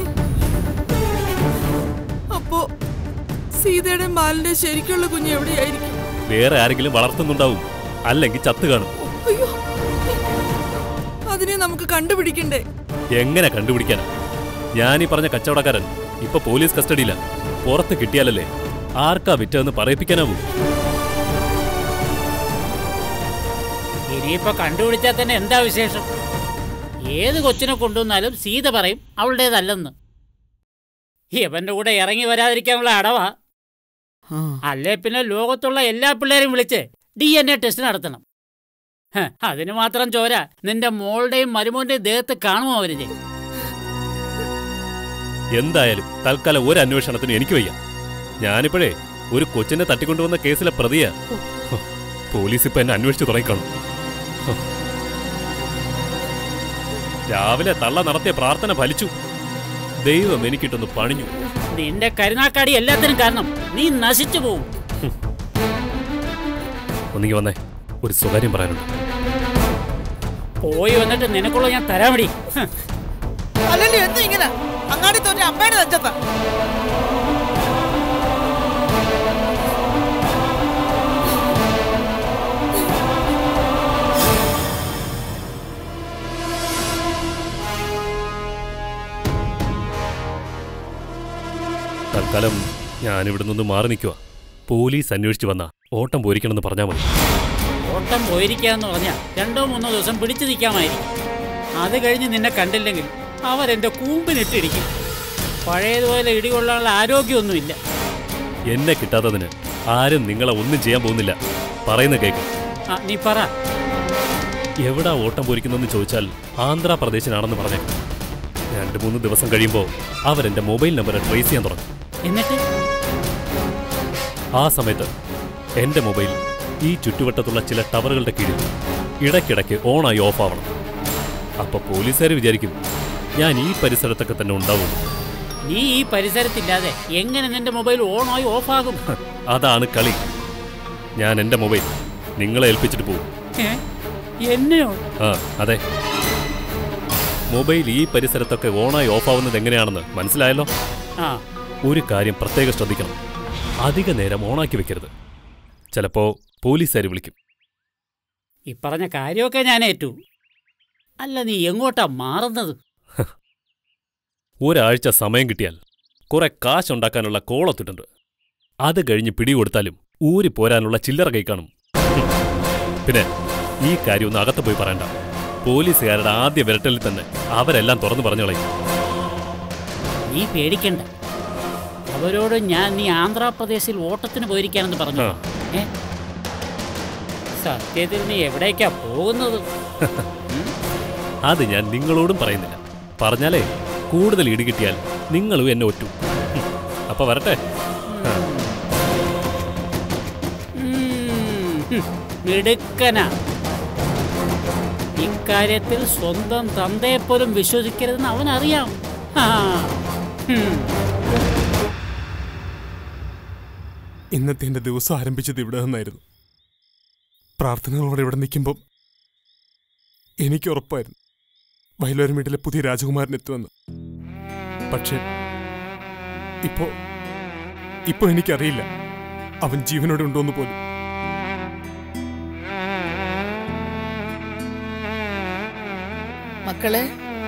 അപ്പോ സീതയുടെ ബാലിന്റെ ശരിക്കുള്ള കുഞ്ഞ് എവിടെയായിരിക്കും വേറെ ആരെങ്കിലും വളർത്തുന്നുണ്ടാവും അല്ലെങ്കിൽ ചത്തു കാണും അയ്യോ അതിനെ നമുക്ക് കണ്ടുപിടിക്കണ്ടേ എങ്ങനെ കണ്ടുപിടിക്കാനാ ഞാൻ ഈ പറഞ്ഞ കച്ചവടക്കാരൻ ഇപ്പൊ പോലീസ് കസ്റ്റഡിയില പുറത്ത് കിട്ടിയാലല്ലേ ആർക്കാ വിറ്റതെന്ന് പറയിപ്പിക്കാനാവൂ ഇനിയിപ്പോ കണ്ടുപിടിച്ചാൽ തന്നെ എന്താ വിശേഷം ഏത് കൊച്ചിനെ കൊണ്ടുവന്നാലും സീത പറയും അവളുടേതല്ലെന്ന് ഇവന്റെ കൂടെ ഇറങ്ങി വരാതിരിക്കാനുള്ള അടവാ അല്ലേ പിന്നെ ലോകത്തുള്ള എല്ലാ പിള്ളേരെയും വിളിച്ച് ഡി എൻ എ ടെസ്റ്റ് നടത്തണം ഹ, അതിന് മാത്രം ചോര നിന്റെ മോളുടെയും മരുമോന്റെയും ദേഹത്ത് കാണുമോ അവരിനെ എന്തായാലും തൽക്കാലം ഒരു അന്വേഷണത്തിന് എനിക്ക് വയ്യ ഞാനിപ്പോഴേ ഒരു കൊച്ചിനെ തട്ടിക്കൊണ്ടുവന്ന കേസിലെ പ്രതിയാ ഹോ, പോലീസ് ഇപ്പൊ എന്നെ അന്വേഷിച്ചു തുടങ്ങിക്കാണും ഹോ. രാവിലെ തള്ള നടത്തിയ പ്രാർത്ഥന ഫലിച്ചു ദൈവം എനിക്കിട്ടൊന്ന് പണിഞ്ഞു നിന്റെ കരുനാക്കാടി എല്ലാത്തിനും കാരണം നീ നശിച്ചു പോവും ഒന്നിങ്ങി വന്നേ ഒരു സ്വകാര്യം പറയാനുണ്ട് പോയി വന്നിട്ട് നിനക്കുള്ള ഞാൻ തരാമടി ഹ്. അല്ലല്ലോ എന്തും ഇങ്ങനെ അങ്ങാടി തോറ്റ അമ്മയുടെ നെഞ്ചത്താ തൽക്കാലം ഞാൻ ഇവിടെ നിന്ന് മാറി നിൽക്കുക പോലീസ് അന്വേഷിച്ചു വന്ന ഓട്ടം പോരിക്കണമെന്ന് പറഞ്ഞാൽ മതി ഓട്ടം പോയിരിക്കാന്ന് പറഞ്ഞാ രണ്ടോ മൂന്നോ ദിവസം പിടിച്ചു നിൽക്കാമായിരിക്കും അത് കഴിഞ്ഞ് നിന്നെ കണ്ടില്ലെങ്കിൽ അവരെന്റെ കൂമ്പിനിട്ടിടിക്കും പഴയതുപോലെ ഇടികൊള്ളാനുള്ള ആരോഗ്യമൊന്നുമില്ല എന്നെ കിട്ടാത്തതിന് ആരും നിങ്ങളെ ഒന്നും ചെയ്യാൻ പോകുന്നില്ല പറയുന്ന കേൾക്കും ആ നീ പറ എവിടാ ഓട്ടം പോരിക്കുന്നതെന്ന് ചോദിച്ചാൽ ആന്ധ്രാപ്രദേശിനാണെന്ന് പറഞ്ഞേക്കും രണ്ട് മൂന്ന് ദിവസം കഴിയുമ്പോൾ അവരെന്റെ മൊബൈൽ നമ്പർ ട്രേസ് ചെയ്യാൻ തുടങ്ങും എന്നിട്ട് ആ സമയത്ത് എന്റെ മൊബൈൽ ഈ ചുറ്റുവട്ടത്തുള്ള ചില ടവറുകളുടെ കീഴിൽ ഇടയ്ക്കിടയ്ക്ക് ഓണായി ഓഫ് ആവണം അപ്പൊ പോലീസുകാർ വിചാരിക്കും ഞാൻ ഈ പരിസരത്തൊക്കെ തന്നെ ഉണ്ടാവും നീ ഈ പരിസരത്തില്ലാതെ എങ്ങനെ നിന്റെ മൊബൈൽ ഓണായി ഓഫാകും അതാണ് കളി ഞാൻ എന്റെ മൊബൈൽ നിങ്ങളെ ഏൽപ്പിച്ചിട്ട് പോകും ഏ? എന്നെയോ ആ അതെ മൊബൈൽ ഈ പരിസരത്തൊക്കെ ഓണായി ഓഫാവുന്നത് എങ്ങനെയാണെന്ന് മനസ്സിലായല്ലോ ആ ഒരു കാര്യം പ്രത്യേകം ശ്രദ്ധിക്കണം അധിക നേരം ഓണാക്കി വെക്കരുത് ചിലപ്പോ പോലീസുകാർ വിളിക്കും ഈ പറഞ്ഞ കാര്യമൊക്കെ ഞാൻ ഏറ്റു അല്ല നീ എങ്ങോട്ടാ മാറുന്നത് ഒരാഴ്ച സമയം കിട്ടിയാൽ കുറെ കാശുണ്ടാക്കാനുള്ള കോളത്തിട്ടുണ്ട് അത് കഴിഞ്ഞ് പിടികൊടുത്താലും ഊരി പോരാനുള്ള ചില്ലറ കൈ കാണും ഹും. പിന്നെ ഈ കാര്യം ഒന്ന് അകത്ത് പോയി പറയണ്ട പോലീസുകാരുടെ ആദ്യ വിരട്ടലിൽ തന്നെ അവരെല്ലാം തുറന്നു പറഞ്ഞു കളയും നീ പേടിക്കണ്ട അവരോട് ഞാൻ നീ ആന്ധ്രാപ്രദേശിൽ ഓട്ടത്തിന് പോയിരിക്കാനെന്ന് പറഞ്ഞു ഏ സത്യത്തിൽ നീ എവിടേക്കാ പോകുന്നത് അത് ഞാൻ നിങ്ങളോടും പറയുന്നില്ല പറഞ്ഞാലേ കൂടുതൽ ഇടി കിട്ടിയാൽ നിങ്ങളും എന്നെ ഒറ്റു ഹും. അപ്പൊ വരട്ടെ ആ. ഉം, ഹും, മിടുക്കനാ ഇക്കാര്യത്തിൽ സ്വന്തം തന്തയെപ്പോലും വിശ്വസിക്കരുതെന്ന് അവനറിയാം ആ, ഹും. ഇന്നത്തെ എൻ്റെ ദിവസം ആരംഭിച്ചത് ഇവിടെ നിന്നായിരുന്നു പ്രാർത്ഥനകളോടെ ഇവിടെ നിൽക്കുമ്പം എനിക്ക് ഉറപ്പായിരുന്നു വയലോരം വീട്ടിലെ പുതിയ രാജകുമാരൻ എത്തുമെന്ന് പക്ഷേ ഇപ്പോ ഇപ്പോ എനിക്കറിയില്ല അവൻ ജീവനോടെ ഉണ്ടോന്ന് പോലും മക്കളെ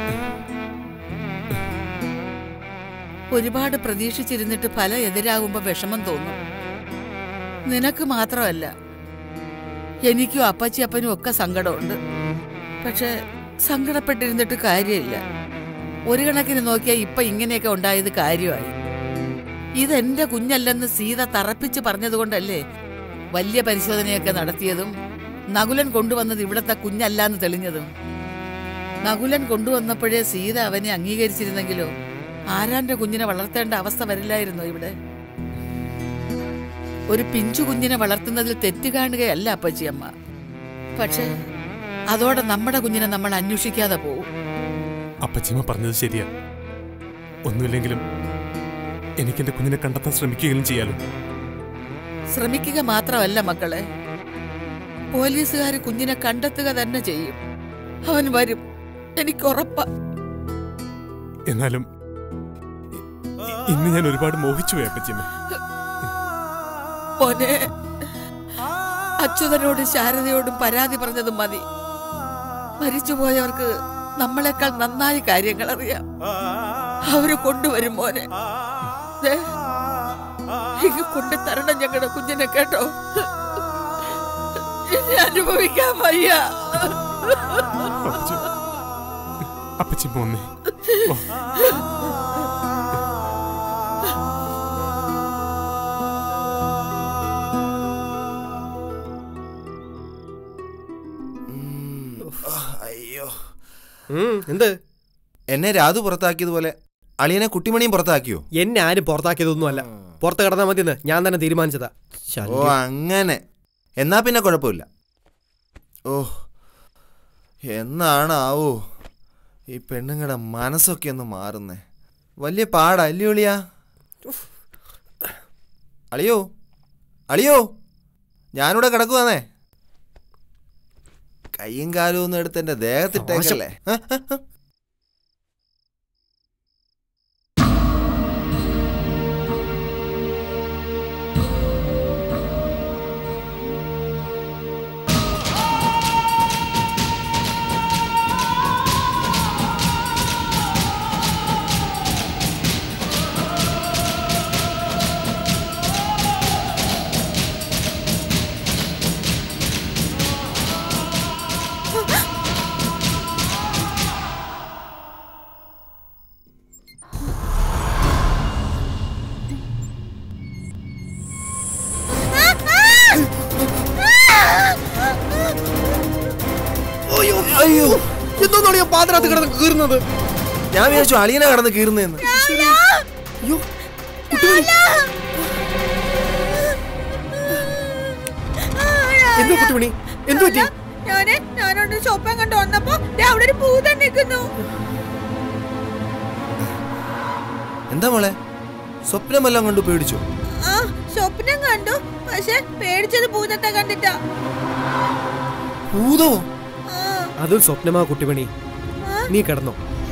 ഒരുപാട് പ്രതീക്ഷിച്ചിരുന്നിട്ട് ഫലം എതിരാകുമ്പോ വിഷമം തോന്നും നിനക്ക് മാത്രമല്ല എനിക്കും അപ്പച്ചി അപ്പനും ഒക്കെ സങ്കടമുണ്ട് പക്ഷെ സങ്കടപ്പെട്ടിരുന്നിട്ട് കാര്യമില്ല ഒരു കണക്കിന് നോക്കിയാൽ ഇപ്പൊ ഇങ്ങനെയൊക്കെ ഉണ്ടായത് കാര്യമായി ഇതെന്റെ കുഞ്ഞല്ലെന്ന് സീത തറപ്പിച്ച് പറഞ്ഞതുകൊണ്ടല്ലേ വലിയ പരിശോധനയൊക്കെ നടത്തിയതും നകുലൻ കൊണ്ടുവന്നത് ഇവിടത്തെ കുഞ്ഞല്ലാന്ന് തെളിഞ്ഞതും നകുലൻ കൊണ്ടുവന്നപ്പോഴേ സീത അവനെ അംഗീകരിച്ചിരുന്നെങ്കിലോ ആരാന്റെ കുഞ്ഞിനെ വളർത്തേണ്ട അവസ്ഥ വരില്ലായിരുന്നോ ഇവിടെ ഒരു പിഞ്ചു കുഞ്ഞിനെ വളർത്തുന്നതിൽ തെറ്റ് കാണുകയല്ല അപ്പച്ചിയമ്മ പക്ഷേ അതോടെ നമ്മുടെ കുഞ്ഞിനെ നമ്മൾ അന്വേഷിക്കാതെ പോവും അപ്പച്ചിമ്മ പറഞ്ഞത് ശരിയാ ഒന്നുമില്ലെങ്കിലും എനിക്കെന്റെ കുഞ്ഞിനെ കണ്ടെത്താൻ ശ്രമിക്കുകയും ചെയ്യാലോ ശ്രമിക്കുക മാത്രമല്ല മക്കളെ പോലീസുകാർ കുഞ്ഞിനെ കണ്ടെത്തുക തന്നെ ചെയ്യും അവൻ വരും എനിക്ക് ഉറപ്പാ എന്നാലും ഇ- ഇന്ന് ഞാൻ ഒരുപാട് മോഹിച്ചു പോയി അപ്പച്ചിമ്മ മോനെ അച്യുതനോടും ശാരദയോടും പരാതി പറഞ്ഞത് മതി മരിച്ചുപോയവർക്ക് നമ്മളെക്കാൾ നന്നായി കാര്യങ്ങൾ അറിയാം അവര് കൊണ്ടുവരും മോനെ ദേ, ഇങ്ങ് കൊണ്ടു തരണം ഞങ്ങളുടെ കുഞ്ഞിനെ കേട്ടോ ഇനി അനുഭവിക്കാൻ വയ്യ അപ്പച്ചിമ്മ ഒന്നേ അയ്യോ എന്ത് എന്നെ രാധു പുറത്താക്കിയതുപോലെ അളിയനെ കുട്ടിമണിയും പുറത്താക്കിയോ എന്നെ ആരും പുറത്താക്കിയതൊന്നുമല്ല പുറത്ത് കിടന്നാൽ മതിയെന്ന് ഞാൻ തന്നെ തീരുമാനിച്ചതാ ഓ ശല്യം. അങ്ങനെ എന്നാ പിന്നെ കുഴപ്പമില്ല ഓ എന്നാണാവോ ഈ പെണ്ണുങ്ങളുടെ മനസ്സൊക്കെ ഒന്ന് മാറുന്നേ വലിയ പാടാ അല്ലയോ അളിയാ അളിയോ അളിയോ ഞാനിവിടെ കിടക്കുവാന്നേ കയ്യും കാലും ഒന്നും എടുത്ത് എന്റെ ദേഹത്തിട്ടേക്കല്ലേ ഹ, ഹ, ഹ. അയ്യോ അയ്യോ എന്തോന്നാണ് ഞാൻ പാതിരാത്ത് കിടന്ന് കീറുന്നത് ഞാൻ വിചാരിച്ചു അളിയനെ കടന്ന് കീറുന്നതെന്ന് അയ്യോ കുട്ടിമണി എന്താ കുട്ടിമണി എന്തു പറ്റി ഞാന് ഞാനോട് സ്വപ്നം കണ്ടു വന്നപ്പോ ദേ അവിടെ ഒരു ഭൂതൻ നിൽക്കുന്നു എന്താ മോളെ സ്വപ്നമെല്ലാം കൊണ്ട് പേടിച്ചു ആ സ്വപ്നം കണ്ടു പക്ഷെ പേടിച്ചത് ഭൂതത്തെ കണ്ടിട്ടാ ഭൂതോ അതും സ്വപ്നമാ കുട്ടിമണി നീ കിടന്നോ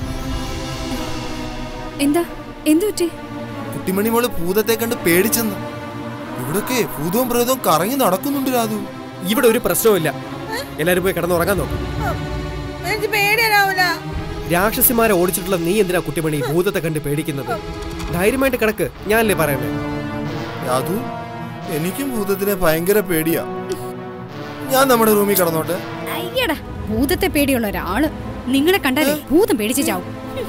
എന്താ എന്തു പറ്റി കുട്ടിമണി മോള് ഭൂതത്തെ കണ്ട് പേടിച്ചെന്ന് ഇവിടൊക്കെ ഭൂതവും പ്രേതവും കറങ്ങി നടക്കുന്നുണ്ട് രാതു ഇവിടെ ഒരു പ്രശ്നവുമില്ല എല്ലാരും പോയി കിടന്നുറങ്ങാൻ നോക്കും എനിക്ക് പേടിയാവൂല രാക്ഷസിമാരെ ഓടിച്ചിട്ടുള്ള നീ എന്തിനാ കുട്ടിമണി ഭൂതത്തെ കണ്ട് പേടിക്കുന്നത് ധൈര്യമായിട്ട് കിടക്ക് ഞാനല്ലേ പറയണ്ടേ രാതു എനിക്കും ഭൂതത്തിനെ ഭയങ്കര പേടിയാ ഞാൻ നമ്മുടെ റൂമിൽ കിടന്നോട്ടെ അയ്യടാ ഭൂതത്തെ പേടിയുള്ള ഒരാള് നിങ്ങളെ കണ്ടാലേ ഭൂതം പേടിച്ച് ചാവും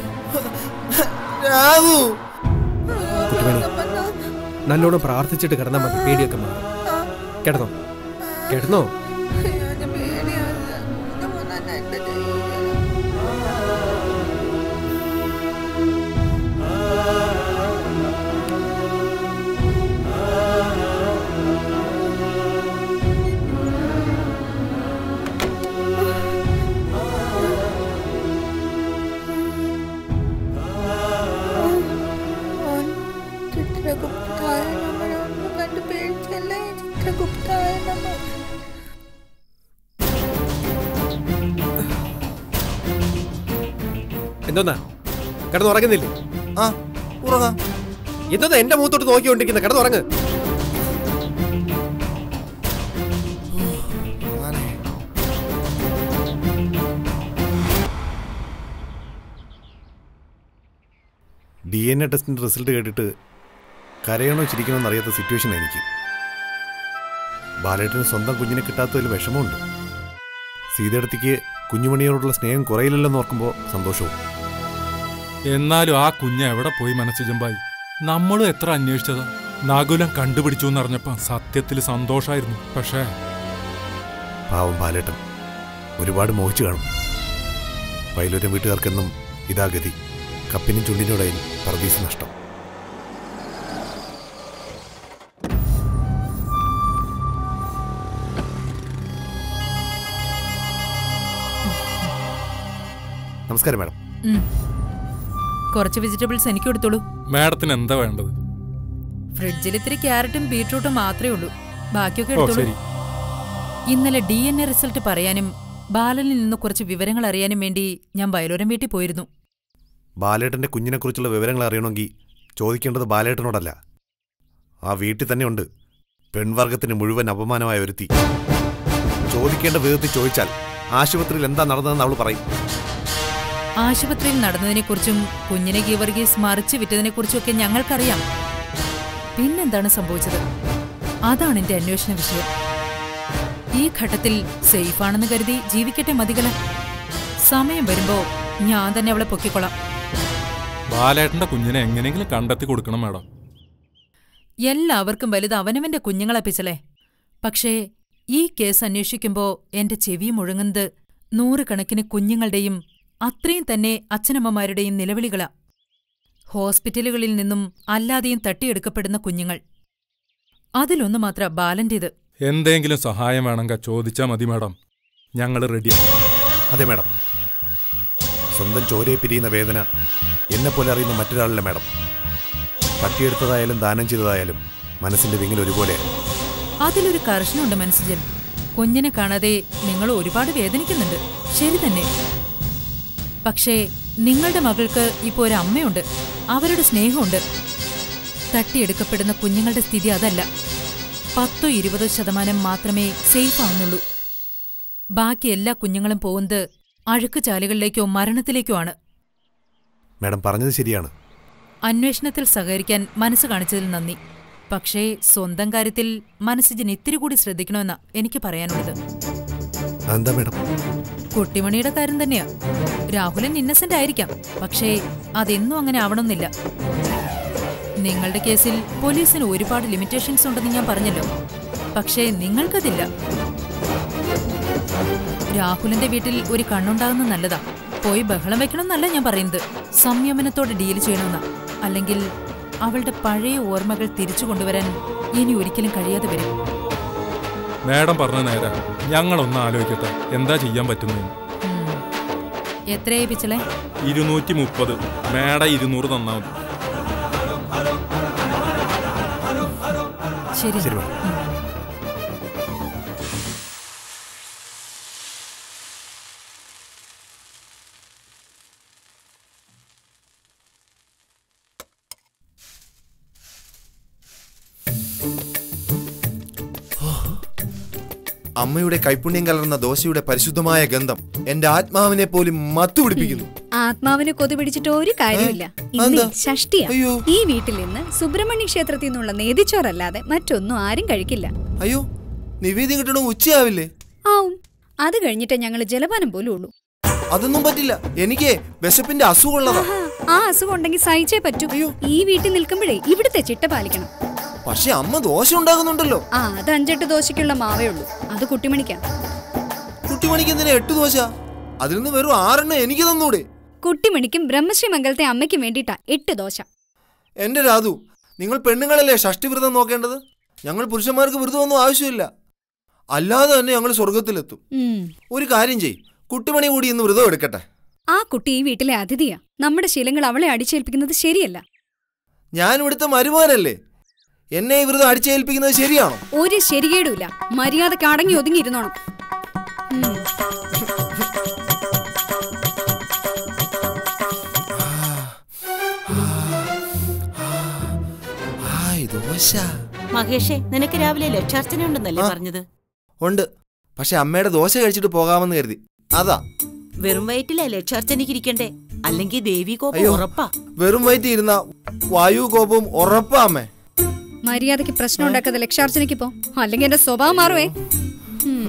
രാതു കുട്ടിമണി നല്ലോണം പ്രാർത്ഥിച്ചിട്ട് കിടന്നാൽ മതി പേടിയൊക്കെ മാറും കിടന്നോ കിടന്നോ ചിത്രഗുപ്തായ നമഃ കണ്ടു പേടിച്ചല്ലേ ചിത്രഗുപ്തായ നമഃ എന്തോന്നാ കിടന്നുറങ്ങുന്നില്ലേ ആ ഉറങ്ങാം എന്തോന്നാ എന്റെ മുഖത്തോട്ട് നോക്കിക്കൊണ്ടിരിക്കുന്ന കിടന്നുറങ്ങ് ഡി എൻ എ ടെസ്റ്റിൻ്റെ റിസൾട്ട് കേട്ടിട്ട് കരയണോ ചിരിക്കണോ എന്നറിയാത്ത സിറ്റുവേഷൻ എനിക്ക് ബാലേട്ടന് സ്വന്തം കുഞ്ഞിനെ കിട്ടാത്തതിൽ വിഷമമുണ്ട് സീതയടത്തേക്ക് കുഞ്ഞുമണിയോടുള്ള സ്നേഹം കുറയില്ലല്ലെന്ന് ഓർക്കുമ്പോൾ സന്തോഷവും എന്നാലും ആ കുഞ്ഞ് എവിടെ പോയി മനസ്സ് ജമ്പായി നമ്മളും എത്ര അന്വേഷിച്ചതാ നകുലം കണ്ടുപിടിച്ചു എന്നറിഞ്ഞപ്പോ സത്യത്തിൽ സന്തോഷായിരുന്നു പക്ഷേ പാവം ബാലേട്ടൻ ഒരുപാട് മോഹിച്ചു കാണും വയലൂരം വീട്ടുകാർക്കെന്നും ഇതാ ഗതി കപ്പിനും ചുണ്ടിനോടയിൽ പറദീസ് നഷ്ടം നമസ്കാരം മാഡം ഉം. കുറച്ച് വെജിറ്റബിൾസ് എനിക്ക് എടുത്തോളൂ മാഡത്തിന് എന്താ വേണ്ടത് ഫ്രിഡ്ജിൽ ഇത്തിരി ക്യാരറ്റും ബീട്രൂട്ടും മാത്രമേ ഉള്ളൂ ബാക്കിയൊക്കെ ഓ എടുത്തോളൂ ശരി ഇന്നലെ ഡി എൻ എ റിസൾട്ട് പറയാനും ബാലനിൽ നിന്ന് കുറച്ച് വിവരങ്ങൾ അറിയാനും വേണ്ടി ഞാൻ വയലോരം വീട്ടിൽ പോയിരുന്നു ബാലേട്ടൻ്റെ കുഞ്ഞിനെക്കുറിച്ചുള്ള വിവരങ്ങൾ അറിയണമെങ്കിൽ ചോദിക്കേണ്ടത് ബാലേട്ടനോടല്ല ആ വീട്ടിൽ തന്നെയുണ്ട് പെൺവർഗത്തിന് മുഴുവൻ അപമാനമായ ഒരുത്തി ചോദിക്കേണ്ട വിധത്തിൽ ചോദിച്ചാൽ ആശുപത്രിയിൽ എന്താ നടന്നതെന്ന് അവൾ പറയും ആശുപത്രിയിൽ നടന്നതിനെക്കുറിച്ചും കുഞ്ഞിനെ ഗീവർഗീസ് മറിച്ച് വിറ്റതിനെക്കുറിച്ചും ഒക്കെ ഞങ്ങൾക്കറിയാം പിന്നെന്താണ് സംഭവിച്ചത് അതാണ് എന്റെ അന്വേഷണ വിഷയം ഈ ഘട്ടത്തിൽ സേഫാണെന്ന് കരുതി ജീവിക്കട്ടെ മതികല സമയം വരുമ്പോ ഞാൻ തന്നെ അവളെ പൊക്കിക്കൊള്ളാം ബാലേട്ടന്റെ കുഞ്ഞിനെ എങ്ങനെയെങ്കിലും കണ്ടെത്തി കൊടുക്കണം മാഡം എല്ലാവർക്കും വലുത് അവനവന്റെ കുഞ്ഞുങ്ങളെ പിച്ചലേ പക്ഷേ ഈ കേസ് അന്വേഷിക്കുമ്പോ എന്റെ ചെവി മുഴങ്ങുന്നത് നൂറുകണക്കിന് കുഞ്ഞുങ്ങളുടെയും അത്രയും തന്നെ അച്ഛനമ്മമാരുടെയും നിലവിളികളാ ഹോസ്പിറ്റലുകളിൽ നിന്നും അല്ലാതെയും തട്ടിയെടുക്കപ്പെടുന്ന കുഞ്ഞുങ്ങൾ അതിലൊന്നു മാത്ര ബാലന്റേത് എന്തെങ്കിലും സഹായം വേണമെങ്കിൽ ചോദിച്ചാൽ മതി മാഡം ഞങ്ങൾ റെഡിയാണ് അതെ മാഡം സ്വന്തം ചോരയെ പിരിയുന്ന വേദന എന്നെപ്പോലെ അറിയുന്ന മറ്റൊരാളല്ല മാഡം തട്ടിയെടുത്തതായാലും ദാനം ചെയ്തതായാലും മനസ്സിന്റെ വിങ്ങിൽ ഒരുപോലെയാണ് അതിലൊരു കർഷനുണ്ട് മനസ്സിജൻ കുഞ്ഞിനെ കാണാതെ നിങ്ങൾ ഒരുപാട് വേദനിക്കുന്നുണ്ട് ശരി തന്നെ പക്ഷേ നിങ്ങളുടെ മകൾക്ക് ഇപ്പോൾ ഒരു അമ്മയുണ്ട് അവരുടെ സ്നേഹമുണ്ട് തട്ടിയെടുക്കപ്പെടുന്ന കുഞ്ഞുങ്ങളുടെ സ്ഥിതി അതല്ല പത്തോ ഇരുപതോ ശതമാനം മാത്രമേ സേഫ് ആവുന്നുള്ളൂ ബാക്കി എല്ലാ കുഞ്ഞുങ്ങളും പോകുന്നത് അഴുക്കുചാലുകളിലേക്കോ മരണത്തിലേക്കോ ആണ് മാഡം പറഞ്ഞത് ശരിയാണ് അന്വേഷണത്തിൽ സഹകരിക്കാൻ മനസ്സ് കാണിച്ചതിൽ നന്ദി പക്ഷേ സ്വന്തം കാര്യത്തിൽ മനസ്സിജൻ ഇത്തിരി കൂടി ശ്രദ്ധിക്കണമെന്നാ എനിക്ക് പറയാനുള്ളത് എന്താ മാഡം കുട്ടിമണിയുടെ കാര്യം തന്നെയാ രാഹുലൻ ഇന്നസെന്റ് ആയിരിക്കാം പക്ഷേ അതെന്നും അങ്ങനെ ആവണമെന്നില്ല നിങ്ങളുടെ കേസിൽ പോലീസിന് ഒരുപാട് ലിമിറ്റേഷൻസ് ഉണ്ടെന്ന് ഞാൻ പറഞ്ഞല്ലോ പക്ഷേ നിങ്ങൾക്കതില്ല രാഹുലിന്റെ വീട്ടിൽ ഒരു കണ്ണുണ്ടാകുന്നത് നല്ലതാ പോയി ബഹളം വെക്കണമെന്നല്ല ഞാൻ പറയുന്നത് സംയമനത്തോടെ ഡീൽ ചെയ്യണമെന്നാ അല്ലെങ്കിൽ അവളുടെ പഴയ ഓർമ്മകൾ തിരിച്ചു കൊണ്ടുവരാൻ ഇനി ഒരിക്കലും കഴിയാതെ വരും മാഡം പറഞ്ഞ നേരെ ഞങ്ങളൊന്ന് ആലോചിക്കട്ടെ എന്താ ചെയ്യാൻ പറ്റുന്നതെന്ന് എത്രയായി പിച്ചളെ ഇരുന്നൂറ്റി മുപ്പത് മാഡം ഇരുന്നൂറ് തന്നാ മതി ശരി ശരി മാഡം അമ്മയുടെ കൈപുണ്യം കലർന്ന ദോശയുടെ പരിശുദ്ധമായ ഗന്ധം എന്റെ ആത്മാവിനെ പോലും മത്തുപിടിപ്പിക്കുന്നു ആത്മാവിന് കൊതു പിടിച്ചിട്ട് ഒരു കാര്യമില്ല ഇന്ന് അതെന്താ? ഷഷ്ടിയാ ഈ വീട്ടിൽ നിന്ന് സുബ്രഹ്മണ്യ ക്ഷേത്രത്തിൽ നിന്നുള്ള നേതിച്ചോറല്ലാതെ മറ്റൊന്നും ആരും കഴിക്കില്ല അയ്യോ നിവേദ്യം കിട്ടണ ഉച്ചയാവില്ലേ ആവും അത് കഴിഞ്ഞിട്ട് ഞങ്ങൾ ജലപാനം പോലും ഉള്ളൂ അതൊന്നും പറ്റില്ല എനിക്ക് വിശപ്പിന്റെ അസുഖമുള്ളതാ ആ അസുഖം ഉണ്ടെങ്കിൽ സഹിച്ചേ പറ്റൂ ഈ വീട്ടിൽ നിൽക്കുമ്പോഴേ ഇവിടുത്തെ ചിട്ട പാലിക്കണം പക്ഷെ അമ്മ ദോശ ഉണ്ടാകുന്നുണ്ടല്ലോ ആ അത് അഞ്ചെട്ട് ദോശയ്ക്കുള്ള മാവേ ഉള്ളൂ അത് കുട്ടിമണിക്കാം കുട്ടിമണിക്ക് എന്തിനാ എട്ട് ദോശ അതിൽ നിന്ന് വെറും ആറെണ്ണം എനിക്ക് തന്നൂടെ കുട്ടിമണിക്കും ബ്രഹ്മശ്രീ മംഗലത്തെ അമ്മയ്ക്കും വേണ്ടിയിട്ടാ എട്ട് ദോശ എന്റെ രാധു നിങ്ങൾ പെണ്ണുങ്ങളല്ലേ ഷഷ്ടി വ്രതം നോക്കേണ്ടത് ഞങ്ങൾ പുരുഷന്മാർക്ക് വ്രതമൊന്നും ആവശ്യമില്ല അല്ലാതെ തന്നെ ഞങ്ങൾ സ്വർഗത്തിലെത്തും ഉം. ഒരു കാര്യം ചെയ് കുട്ടിമണി കൂടി ഇന്ന് വ്രതം എടുക്കട്ടെ ആ കുട്ടി ഈ വീട്ടിലെ അതിഥിയാ നമ്മുടെ ശീലങ്ങൾ അവളെ അടിച്ചേൽപ്പിക്കുന്നത് ശരിയല്ല ഞാൻ ഇവിടുത്തെ മരുമോനല്ലേ എന്നെ ഈ വ്രതം അടിച്ചേൽപ്പിക്കുന്നത് ശരിയാണോ ഒരു ശരികേടുമില്ല മര്യാദക്ക് അടങ്ങി ഒതുങ്ങി ഇരുന്നോണം ഉം. ഹായ് ദോശ മഹേഷേ നിനക്ക് രാവിലെ ലക്ഷാർച്ചന ഉണ്ടെന്നല്ലേ പറഞ്ഞത് ഉണ്ട് പക്ഷെ അമ്മയുടെ ദോശ കഴിച്ചിട്ട് പോകാമെന്ന് കരുതി അതാ വെറും വയറ്റിലെ ലക്ഷാർച്ചനയ്ക്ക് ഇരിക്കണ്ടേ അല്ലെങ്കിൽ ദേവി കോപം അയ്യോ. ഉറപ്പാ വെറും വയറ്റി ഇരുന്ന വായു കോപവും ഉറപ്പാ അമ്മേ മര്യാദക്ക് പ്രശ്നം ഉണ്ടാക്കാതെ ലക്ഷാർച്ചനയ്ക്ക് പോ അല്ലെങ്കിൽ എന്റെ സ്വഭാവം മാറുവേ ഉം.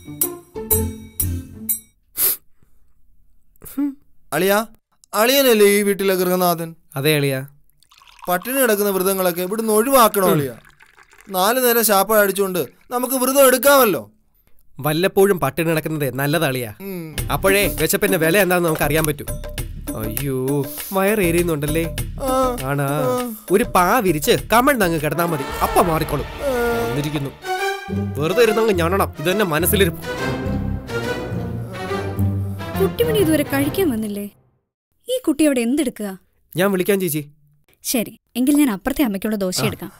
അളിയ അളിയനല്ലേ ഈ വീട്ടിലെ ഗൃഹനാഥൻ അതെ അളിയ പട്ടിണി കിടക്കുന്ന വ്രതങ്ങളൊക്കെ ഇവിടുന്ന് ഒഴിവാക്കണോ അളിയ നാല് നേരം ശാപ്പ അടിച്ചുകൊണ്ട് നമുക്ക് വ്രതം എടുക്കാമല്ലോ വല്ലപ്പോഴും പട്ടിണി നടക്കുന്നത് നല്ലതളിയാ അപ്പോഴേ വിശപ്പിന്റെ വില എന്താണെന്ന് നമുക്ക് അറിയാൻ പറ്റും അയ്യോ വയറേരിയുന്നുണ്ടല്ലേ ആണാ ഒരു പാ വിരിച്ച് കമഴ്ന്ന് അങ്ങ് കിടന്നാ മതി അപ്പ മാറിക്കോളും വന്നിരിക്കുന്നു വെറുതെ ഇരുന്നങ്ങ് ഞണണം ഇത് തന്നെ മനസ്സിലിരിപ്പ് കുട്ടിമണി ഇതുവരെ കഴിക്കാൻ വന്നില്ലേ ഈ കുട്ടി അവിടെ എന്തെടുക്കുക ഞാൻ വിളിക്കാൻ ചേച്ചി ശരി എങ്കിൽ ഞാൻ അപ്പുറത്തെ അമ്മയ്ക്കുള്ള ദോശ എടുക്കാം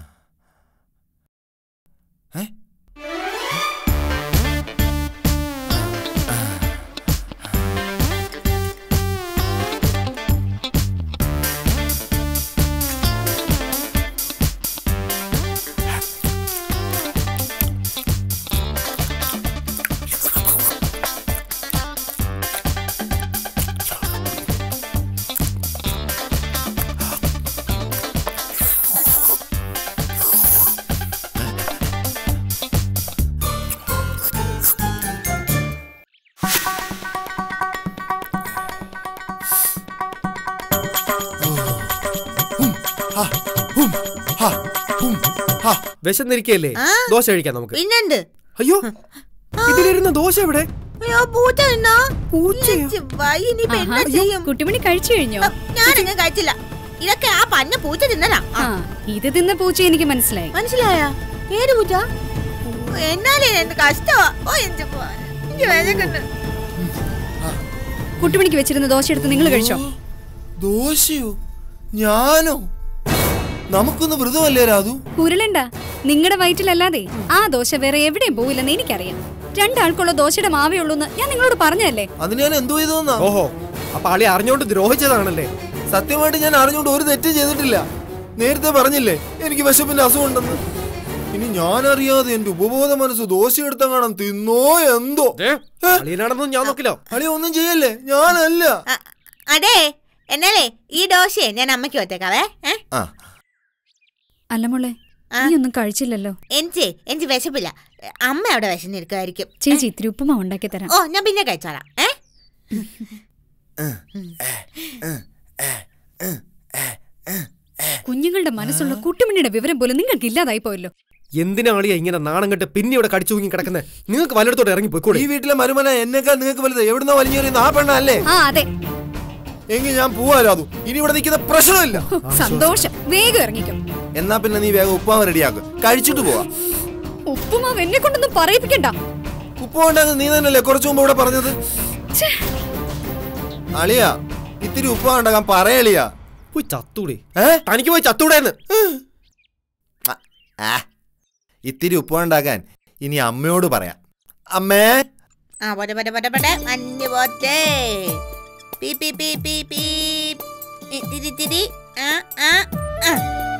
വിശന്നിരിക്കല്ലേ ദോശ കഴിക്കാം നമുക്ക് പിന്നെന്ത് അയ്യോ ഇതിലിരുന്ന ദോശ എവിടെ അയ്യോ പൂച്ച തിന്നോ? ഇയ്യ്, ഇനിയിപ്പോ എന്നാ ചെയ്യും കുട്ടിമണി കഴിച്ചു കഴിഞ്ഞോ ഞാനങ്ങ് കഴിച്ചില്ല ഇതൊക്കെ ആ പന്ന പൂച്ച തിന്നതാ ആ ഇത് തിന്ന പൂച്ച എനിക്ക് മനസ്സിലായി മനസ്സിലായ ഏത് പൂച്ച എന്നാലേ എന്ത് കഷ്ടമാ ഓ എന്റെ പോരെ. എനിക്ക് വിശക്കുന്നു. കുട്ടുമണിക്ക് വെച്ചിരുന്ന ദോശ എടുത്ത് നിങ്ങൾ കഴിച്ചോ ദോശയോ ഞാനോ നമുക്കൊന്ന് വ്രതമല്ലേ രാതു ഉരുളണ്ട നിങ്ങളുടെ വയറ്റിലല്ലാതെ ആ ദോശ വേറെ എവിടെയും പോവില്ലെന്ന് എനിക്കറിയാം രണ്ടാൾക്കുള്ള ദോശയുടെ മാവേ ഉള്ളൂന്ന് ഞാൻ നിങ്ങളോട് പറഞ്ഞതല്ലേ അതിന് ഞാൻ എന്തോ ചെയ്തോന്നാ ഓഹോ അപ്പൊ ആളി അറിഞ്ഞോണ്ട് ദ്രോഹിച്ചതാണല്ലേ സത്യമായിട്ട് ഞാൻ അറിഞ്ഞുകൊണ്ട് ഒരു തെറ്റും ചെയ്തിട്ടില്ല നേരത്തെ പറഞ്ഞില്ലേ എനിക്ക് വിശപ്പിന്റെ അസുഖമുണ്ടെന്ന് ഇനി ഞാൻ അറിയാതെ എന്റെ ഉപബോധ മനസ്സ് ദോശ എടുത്തങ്ങാണം തിന്നോ എന്തോ അളിയനാണെന്നും ഞാൻ നോക്കില്ലോ അളി ഒന്നും ചെയ്യല്ലേ ഞാനല്ല അതെ എന്നാലേ ഈ ദോശയെ ഞാൻ അമ്മയ്ക്ക് ഒറ്റക്കാവേ ഏ അല്ല മോളെ നീ ഒന്നും കഴിച്ചില്ലല്ലോ എനിക്ക് എനിക്ക് വിശപ്പില്ല അമ്മ അവിടെ വിശന്നിരിക്കുമായിരിക്കും ചേച്ചി ഇത്തിരി ഉപ്പുമാവ് ഉണ്ടാക്കി തരാം ഓ ഞാൻ പിന്നെ കഴിച്ചോളാം ഏ കുഞ്ഞുങ്ങളുടെ മനസ്സുള്ള കുട്ടുമണിയുടെ വിവരം പോലും നിങ്ങൾക്ക് ഇല്ലാതായി പോയല്ലോ എന്തിനാ അളിയ ഇങ്ങനെ നാണം കെട്ട് പിന്നെ ഇവിടെ കടിച്ചു തൂങ്ങി കിടക്കുന്നത് നിങ്ങൾക്ക് വല്ലയിടത്തോട്ട് ഇറങ്ങി പോയിക്കൂടെ ഈ വീട്ടിലെ മരുമന എന്നെക്കാൾ നിങ്ങൾക്ക് വലുത് എവിടുന്നോ വലിഞ്ഞേറിയുന്ന ആ പെണ്ണല്ലേ ആ അതെ എങ്കിൽ ഞാൻ പോവാലാതു ഇനി ഇവിടെ നിൽക്കുന്ന പ്രശ്നമില്ല സന്തോഷം വേഗം ഇറങ്ങിക്കും എന്നാ പിന്നെ നീ വേഗം ഉപ്പാവ് റെഡിയാക്ക് കഴിച്ചിട്ട് പോവാ ഉപ്പുമാവ് എന്നെ കൊണ്ടൊന്നും പറയിപ്പിക്കണ്ട ഉപ്പ് ഉണ്ടാകുന്ന നീ തന്നെയല്ലേ കുറച്ചു മുമ്പ് ഇവിടെ പറഞ്ഞത് അളിയാ ഇത്തിരി ഉപ്പ് ഉണ്ടാകാൻ പറയളിയാ പോയി ചത്തൂടെ തനിക്ക് പോയി ചത്തൂടേന്ന് ആ ഇത്തിരി ഉപ്പ് ഉണ്ടാക്കാൻ ഇനി അമ്മയോട് പറയാം അമ്മേ ആ പോട്ടെ പോട്ടെ പോട്ടെ പോട്ടെ മഞ്ഞ് പോട്ടെ പീ പീ പീ പീ പീ തിരി തിരി ആ ആ ആ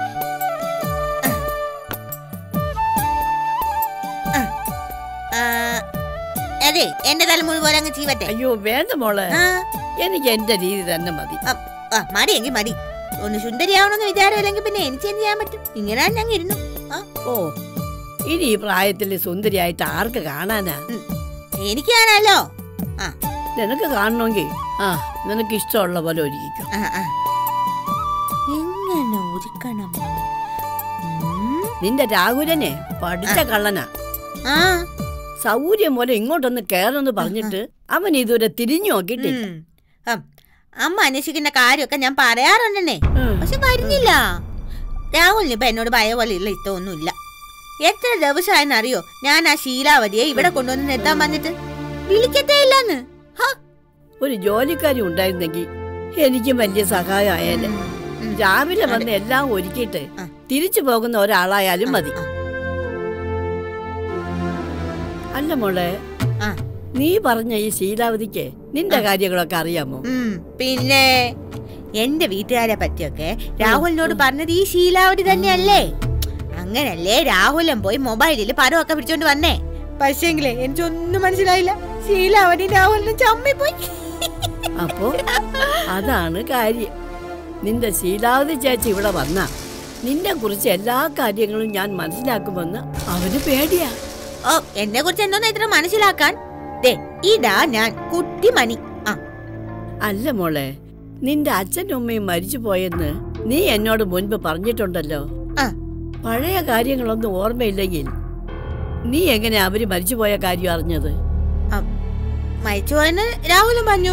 ആ. ആ, അതെ എന്റെ തലമുഴ പോലെ അങ്ങ് ചീവട്ടെ അയ്യോ വേണ്ട മോളെ എനിക്ക് എന്റെ രീതി തന്നെ മതി മടി എങ്കിൽ മടി ഒന്ന് സുന്ദരിയാവണമെന്ന് വിചാരമില്ലെങ്കിൽ പിന്നെ എനിക്ക് എന്ത് ചെയ്യാൻ പറ്റും ഇങ്ങനെ ഞങ്ങൾ ഇരുന്നു ആ ഓ ഇനി ഈ പ്രായത്തിൽ സുന്ദരിയായിട്ട് ആർക്ക് കാണാനാ എനിക്ക് കാണാലോ ആ നിനക്ക് കാണണമെങ്കിൽ ആ നിനക്ക് ഇഷ്ടമുള്ള പോലെ ഒരുക്കിക്കും ആ ആ എങ്ങനെ ഒരുക്കണം നിന്റെ രാഹുലനെ പഠിച്ച കള്ളനാ ആ സൗകര്യം പോലെ ഇങ്ങോട്ടൊന്ന് കേറെന്ന് പറഞ്ഞിട്ട് അവൻ ഇതുവരെ തിരിഞ്ഞു നോക്കിയിട്ടില്ല ഉം. അമ്മ അന്വേഷിക്കുന്ന കാര്യമൊക്കെ ഞാൻ പറയാറുണ്ടെന്നേ പക്ഷെ വരുന്നില്ല രാഹുലിന് ഇപ്പൊ എന്നോട് ഭയ പോലെയുള്ള ഇഷ്ടമൊന്നുമില്ല എത്ര ദിവസമായെന്നറിയോ ഞാൻ ആ ശീലാവതിയെ ഇവിടെ കൊണ്ടുവന്ന് നിർത്താൻ പറഞ്ഞിട്ട് വിളിക്കത്തേ ഇല്ലെന്ന് ഒരു ജോലിക്കാരി ഉണ്ടായിരുന്നെങ്കിൽ എനിക്കും വലിയ സഹായമായാലേ രാവിലെ വന്ന് എല്ലാം ഒരുക്കിയിട്ട് തിരിച്ചു പോകുന്ന ഒരാളായാലും മതി അല്ല മോളെ നീ പറഞ്ഞ ഈ ശീലാവതിക്ക് നിന്റെ കാര്യങ്ങളൊക്കെ അറിയാമോ ഉം, പിന്നെ എന്റെ വീട്ടുകാരെ പറ്റിയൊക്കെ രാഹുലിനോട് പറഞ്ഞത് ഈ ശീലാവതി തന്നെയല്ലേ അങ്ങനല്ലേ രാഹുലൻ പോയി മൊബൈലിൽ പടമൊക്കെ പിടിച്ചോണ്ട് വന്നേ പക്ഷേങ്കിലേ എനിക്കൊന്നും മനസ്സിലായില്ല ശീലാവതി രാഹുലിന് ചമ്മിപ്പോയി അപ്പോ അതാണ് കാര്യം നിന്റെ ശീലാവതി ചേച്ചി ഇവിടെ വന്ന നിന്നെ കുറിച്ച് എല്ലാ കാര്യങ്ങളും ഞാൻ മനസ്സിലാക്കുമെന്ന് അവന് പേടിയാ ഓ എന്നെ കുറിച്ച് എന്തോന്ന് ഇത്ര മനസ്സിലാക്കാൻ ദേ ഇതാ ഞാൻ കുട്ടിമണി ആ അല്ല മോളെ നിന്റെ അച്ഛനും അമ്മയും മരിച്ചു പോയെന്ന് നീ എന്നോട് മുൻപ് പറഞ്ഞിട്ടുണ്ടല്ലോ പഴയ കാര്യങ്ങളൊന്നും ഓർമ്മയില്ലെങ്കിൽ നീ എങ്ങനെ അവര് മരിച്ചുപോയ കാര്യം അറിഞ്ഞത് മരിച്ചുപോയെന്ന് രാഹുലും പറഞ്ഞു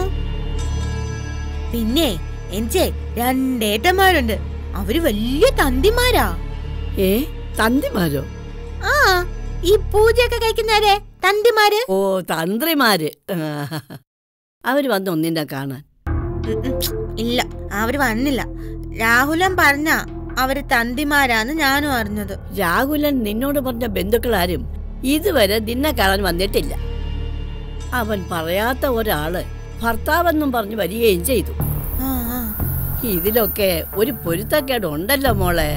പിന്നെ എനിക്ക് രണ്ടേട്ടന്മാരുണ്ട് അവര് വലിയ തന്തിമാരാ ഏ തന്തിമാരോ ആ ഈ പൂജയൊക്കെ കഴിക്കുന്നവരെ തന്തിമാര് ഓ തന്ത്രിമാര് ആ, അവര് വന്ന് ഒന്നിന്റെ കാണാൻ ഉം, ഉം. ഇല്ല അവര് വന്നില്ല രാഹുലൻ പറഞ്ഞ അവര് തന്തിമാരാന്ന് ഞാനും അറിഞ്ഞത് രാഹുലൻ നിന്നോട് പറഞ്ഞ ബന്ധുക്കളാരും ഇതുവരെ നിന്നെ കാണാൻ വന്നിട്ടില്ല അവൻ പറയാത്ത ഒരാള് ഭർത്താവെന്നും പറഞ്ഞു വരികയും ചെയ്തു ആ, ആ. ഇതിലൊക്കെ ഒരു പൊരുത്തക്കേട് ഉണ്ടല്ലോ മോളെ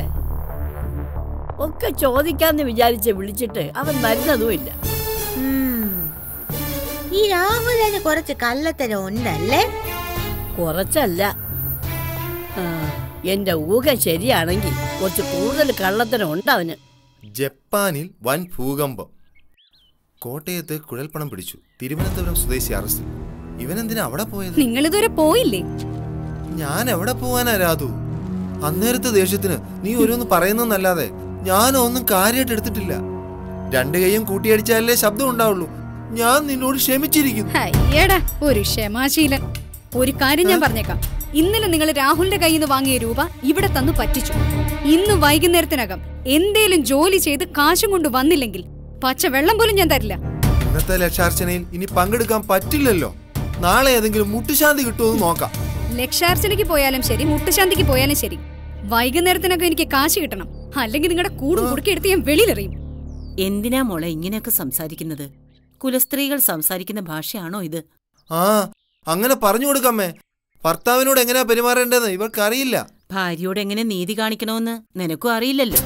ഒക്കെ ചോദിക്കാന്ന് വിചാരിച്ച് വിളിച്ചിട്ട് അവൻ വരുന്നതുമില്ല ഉം. ഈ രാഹുലന് കുറച്ച് കള്ളത്തരം ഉണ്ടല്ലേ കുറച്ചല്ല ആ, എന്റെ ഊഹം ശരിയാണെങ്കിൽ കുറച്ച് കൂടുതൽ കള്ളത്തരം ഉണ്ട് അവന് ജപ്പാനിൽ വൻ ഭൂകമ്പം കോട്ടയത്ത് കുഴൽപ്പണം പിടിച്ചു തിരുവനന്തപുരം സ്വദേശി അറസ്റ്റ് ഇവനെന്തിനാ അവിടെ പോയത് നിങ്ങൾ ഇതുവരെ പോയില്ലേ ഞാൻ എവിടെ പോവാനാ രാധു അന്നേരത്തെ ദേഷ്യത്തിന് നീ ഓരോന്ന് പറയുന്നല്ലാതെ ഞാൻ ഒന്നും കാര്യമായിട്ട് എടുത്തിട്ടില്ല രണ്ടു കൈയും കൂട്ടിയടിച്ചാലേ ശബ്ദം ഉണ്ടാവുള്ളൂ ഞാൻ നിന്നോട് ക്ഷമിച്ചിരിക്കുന്നു അയ്യടാ ഒരു ക്ഷമാശീലൻ ഒരു കാര്യം ഞാൻ പറഞ്ഞേക്കാം ഇന്നലെ നിങ്ങൾ രാഹുലിന്റെ കയ്യിൽ നിന്ന് വാങ്ങിയ രൂപ ഇവിടെ തന്നു പറ്റിച്ചു ഇന്ന് വൈകുന്നേരത്തിനകം എന്തേലും ജോലി ചെയ്ത് കാശും കൊണ്ട് വന്നില്ലെങ്കിൽ പച്ച വെള്ളം പോലും ഞാൻ തരില്ല ഇന്നത്തെ ലക്ഷാർച്ചനയിൽ ഇനി പങ്കെടുക്കാൻ പറ്റില്ലല്ലോ നാളെ ഏതെങ്കിലും മുട്ടുശാന്തി കിട്ടുമെന്ന് നോക്കാം ലക്ഷാർച്ചനയ്ക്ക് പോയാലും ശരി മുട്ടുശാന്തിക്ക് പോയാലും ശരി വൈകുന്നേരത്തിനകം എനിക്ക് കാശ് കിട്ടണം അല്ലെങ്കിൽ നിങ്ങളുടെ കൂടും കുടുക്കിയെടുത്ത് ഞാൻ വെളിയിലെറിയും എന്തിനാ മോളെ ഇങ്ങനെയൊക്കെ സംസാരിക്കുന്നത് കുലസ്ത്രീകൾ സംസാരിക്കുന്ന ഭാഷയാണോ ഇത് ആ അങ്ങനെ പറഞ്ഞു കൊടുക്കമ്മേ ഭർത്താവിനോട് എങ്ങനെയാ പെരുമാറേണ്ടതെന്ന് ഇവർക്കറിയില്ല ഭാര്യയോട് എങ്ങനെ നീതി കാണിക്കണമെന്ന് നിനക്കും അറിയില്ലല്ലോ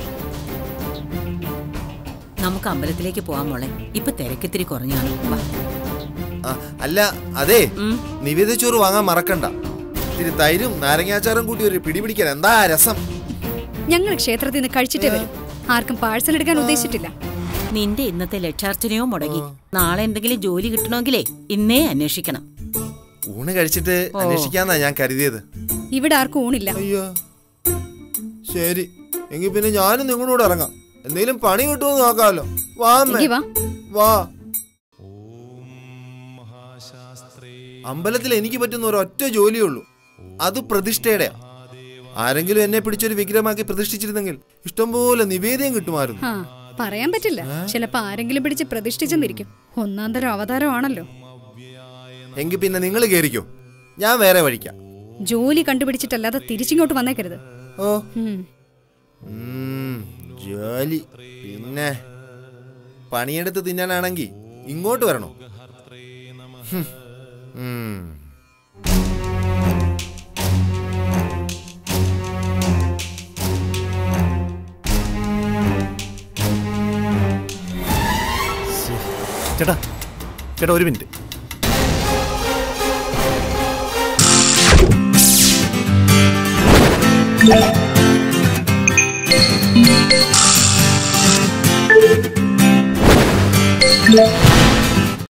നമുക്ക് അമ്പലത്തിലേക്ക് പോവാം മോളെ ഇപ്പൊ തിരക്കിത്തിരി കുറഞ്ഞാണ് വാ. ആ, അല്ല അതെ നിവേദിച്ചോറ് വാങ്ങാൻ മറക്കണ്ട ഇത്തിരി തൈരും നാരങ്ങാച്ചാറും കൂട്ടി ഒരു പിടി പിടിക്കാൻ എന്താ രസം ഞങ്ങൾ ക്ഷേത്രത്തിൽ നിന്ന് കഴിച്ചിട്ടേ വരും ആർക്കും പാഴ്സൽ എടുക്കാൻ ഉദ്ദേശിച്ചിട്ടില്ല നിന്റെ ഇന്നത്തെ ലക്ഷാർച്ചനയോ മുടങ്ങി നാളെ എന്തെങ്കിലും ജോലി കിട്ടണമെങ്കിലേ ഇന്നേ അന്വേഷിക്കണം ഊണ് കഴിച്ചിട്ട് അന്വേഷിക്കാന്നാ ഞാൻ കരുതിയത് ഇവിടെ ആർക്കും ഊണില്ല അയ്യോ ശരി എങ്കിൽ പിന്നെ ഞാനും നിങ്ങളോട് ഇറങ്ങാം എന്തെങ്കിലും പണി കിട്ടുമെന്ന് നോക്കാമല്ലോ വാ അമ്മേ. എങ്കി വാ. വാ അമ്പലത്തിൽ എനിക്ക് പറ്റുന്ന ഒരൊറ്റ ജോലിയേ ഉള്ളൂ അത് പ്രതിഷ്ഠയുടെ ആരെങ്കിലും എന്നെ പിടിച്ചൊരു വിഗ്രഹമാക്കി പ്രതിഷ്ഠിച്ചിരുന്നെങ്കിൽ ഇഷ്ടംപോലെ നിവേദ്യം കിട്ടുമായിരുന്നു ആ പറയാൻ പറ്റില്ല ചിലപ്പോ ആരെങ്കിലും പിടിച്ച് പ്രതിഷ്ഠിച്ചെന്നിരിക്കും ഒന്നാം തരം അവതാരമാണല്ലോ എങ്കിൽ പിന്നെ നിങ്ങൾ കയറിക്കോ ഞാൻ വേറെ വഴിക്കാം ജോലി കണ്ടുപിടിച്ചിട്ടല്ലാതെ തിരിച്ചിങ്ങോട്ട് വന്നേക്കരുത് ഓ ഉം. ഉം, ജോലി പിന്നെ പണിയെടുത്ത് തിന്നാനാണെങ്കിൽ ഇങ്ങോട്ട് വരണോ ഹും. ഉം. ചേട്ടാ ചേട്ടാ ഒരു മിനിറ്റ് Yeah.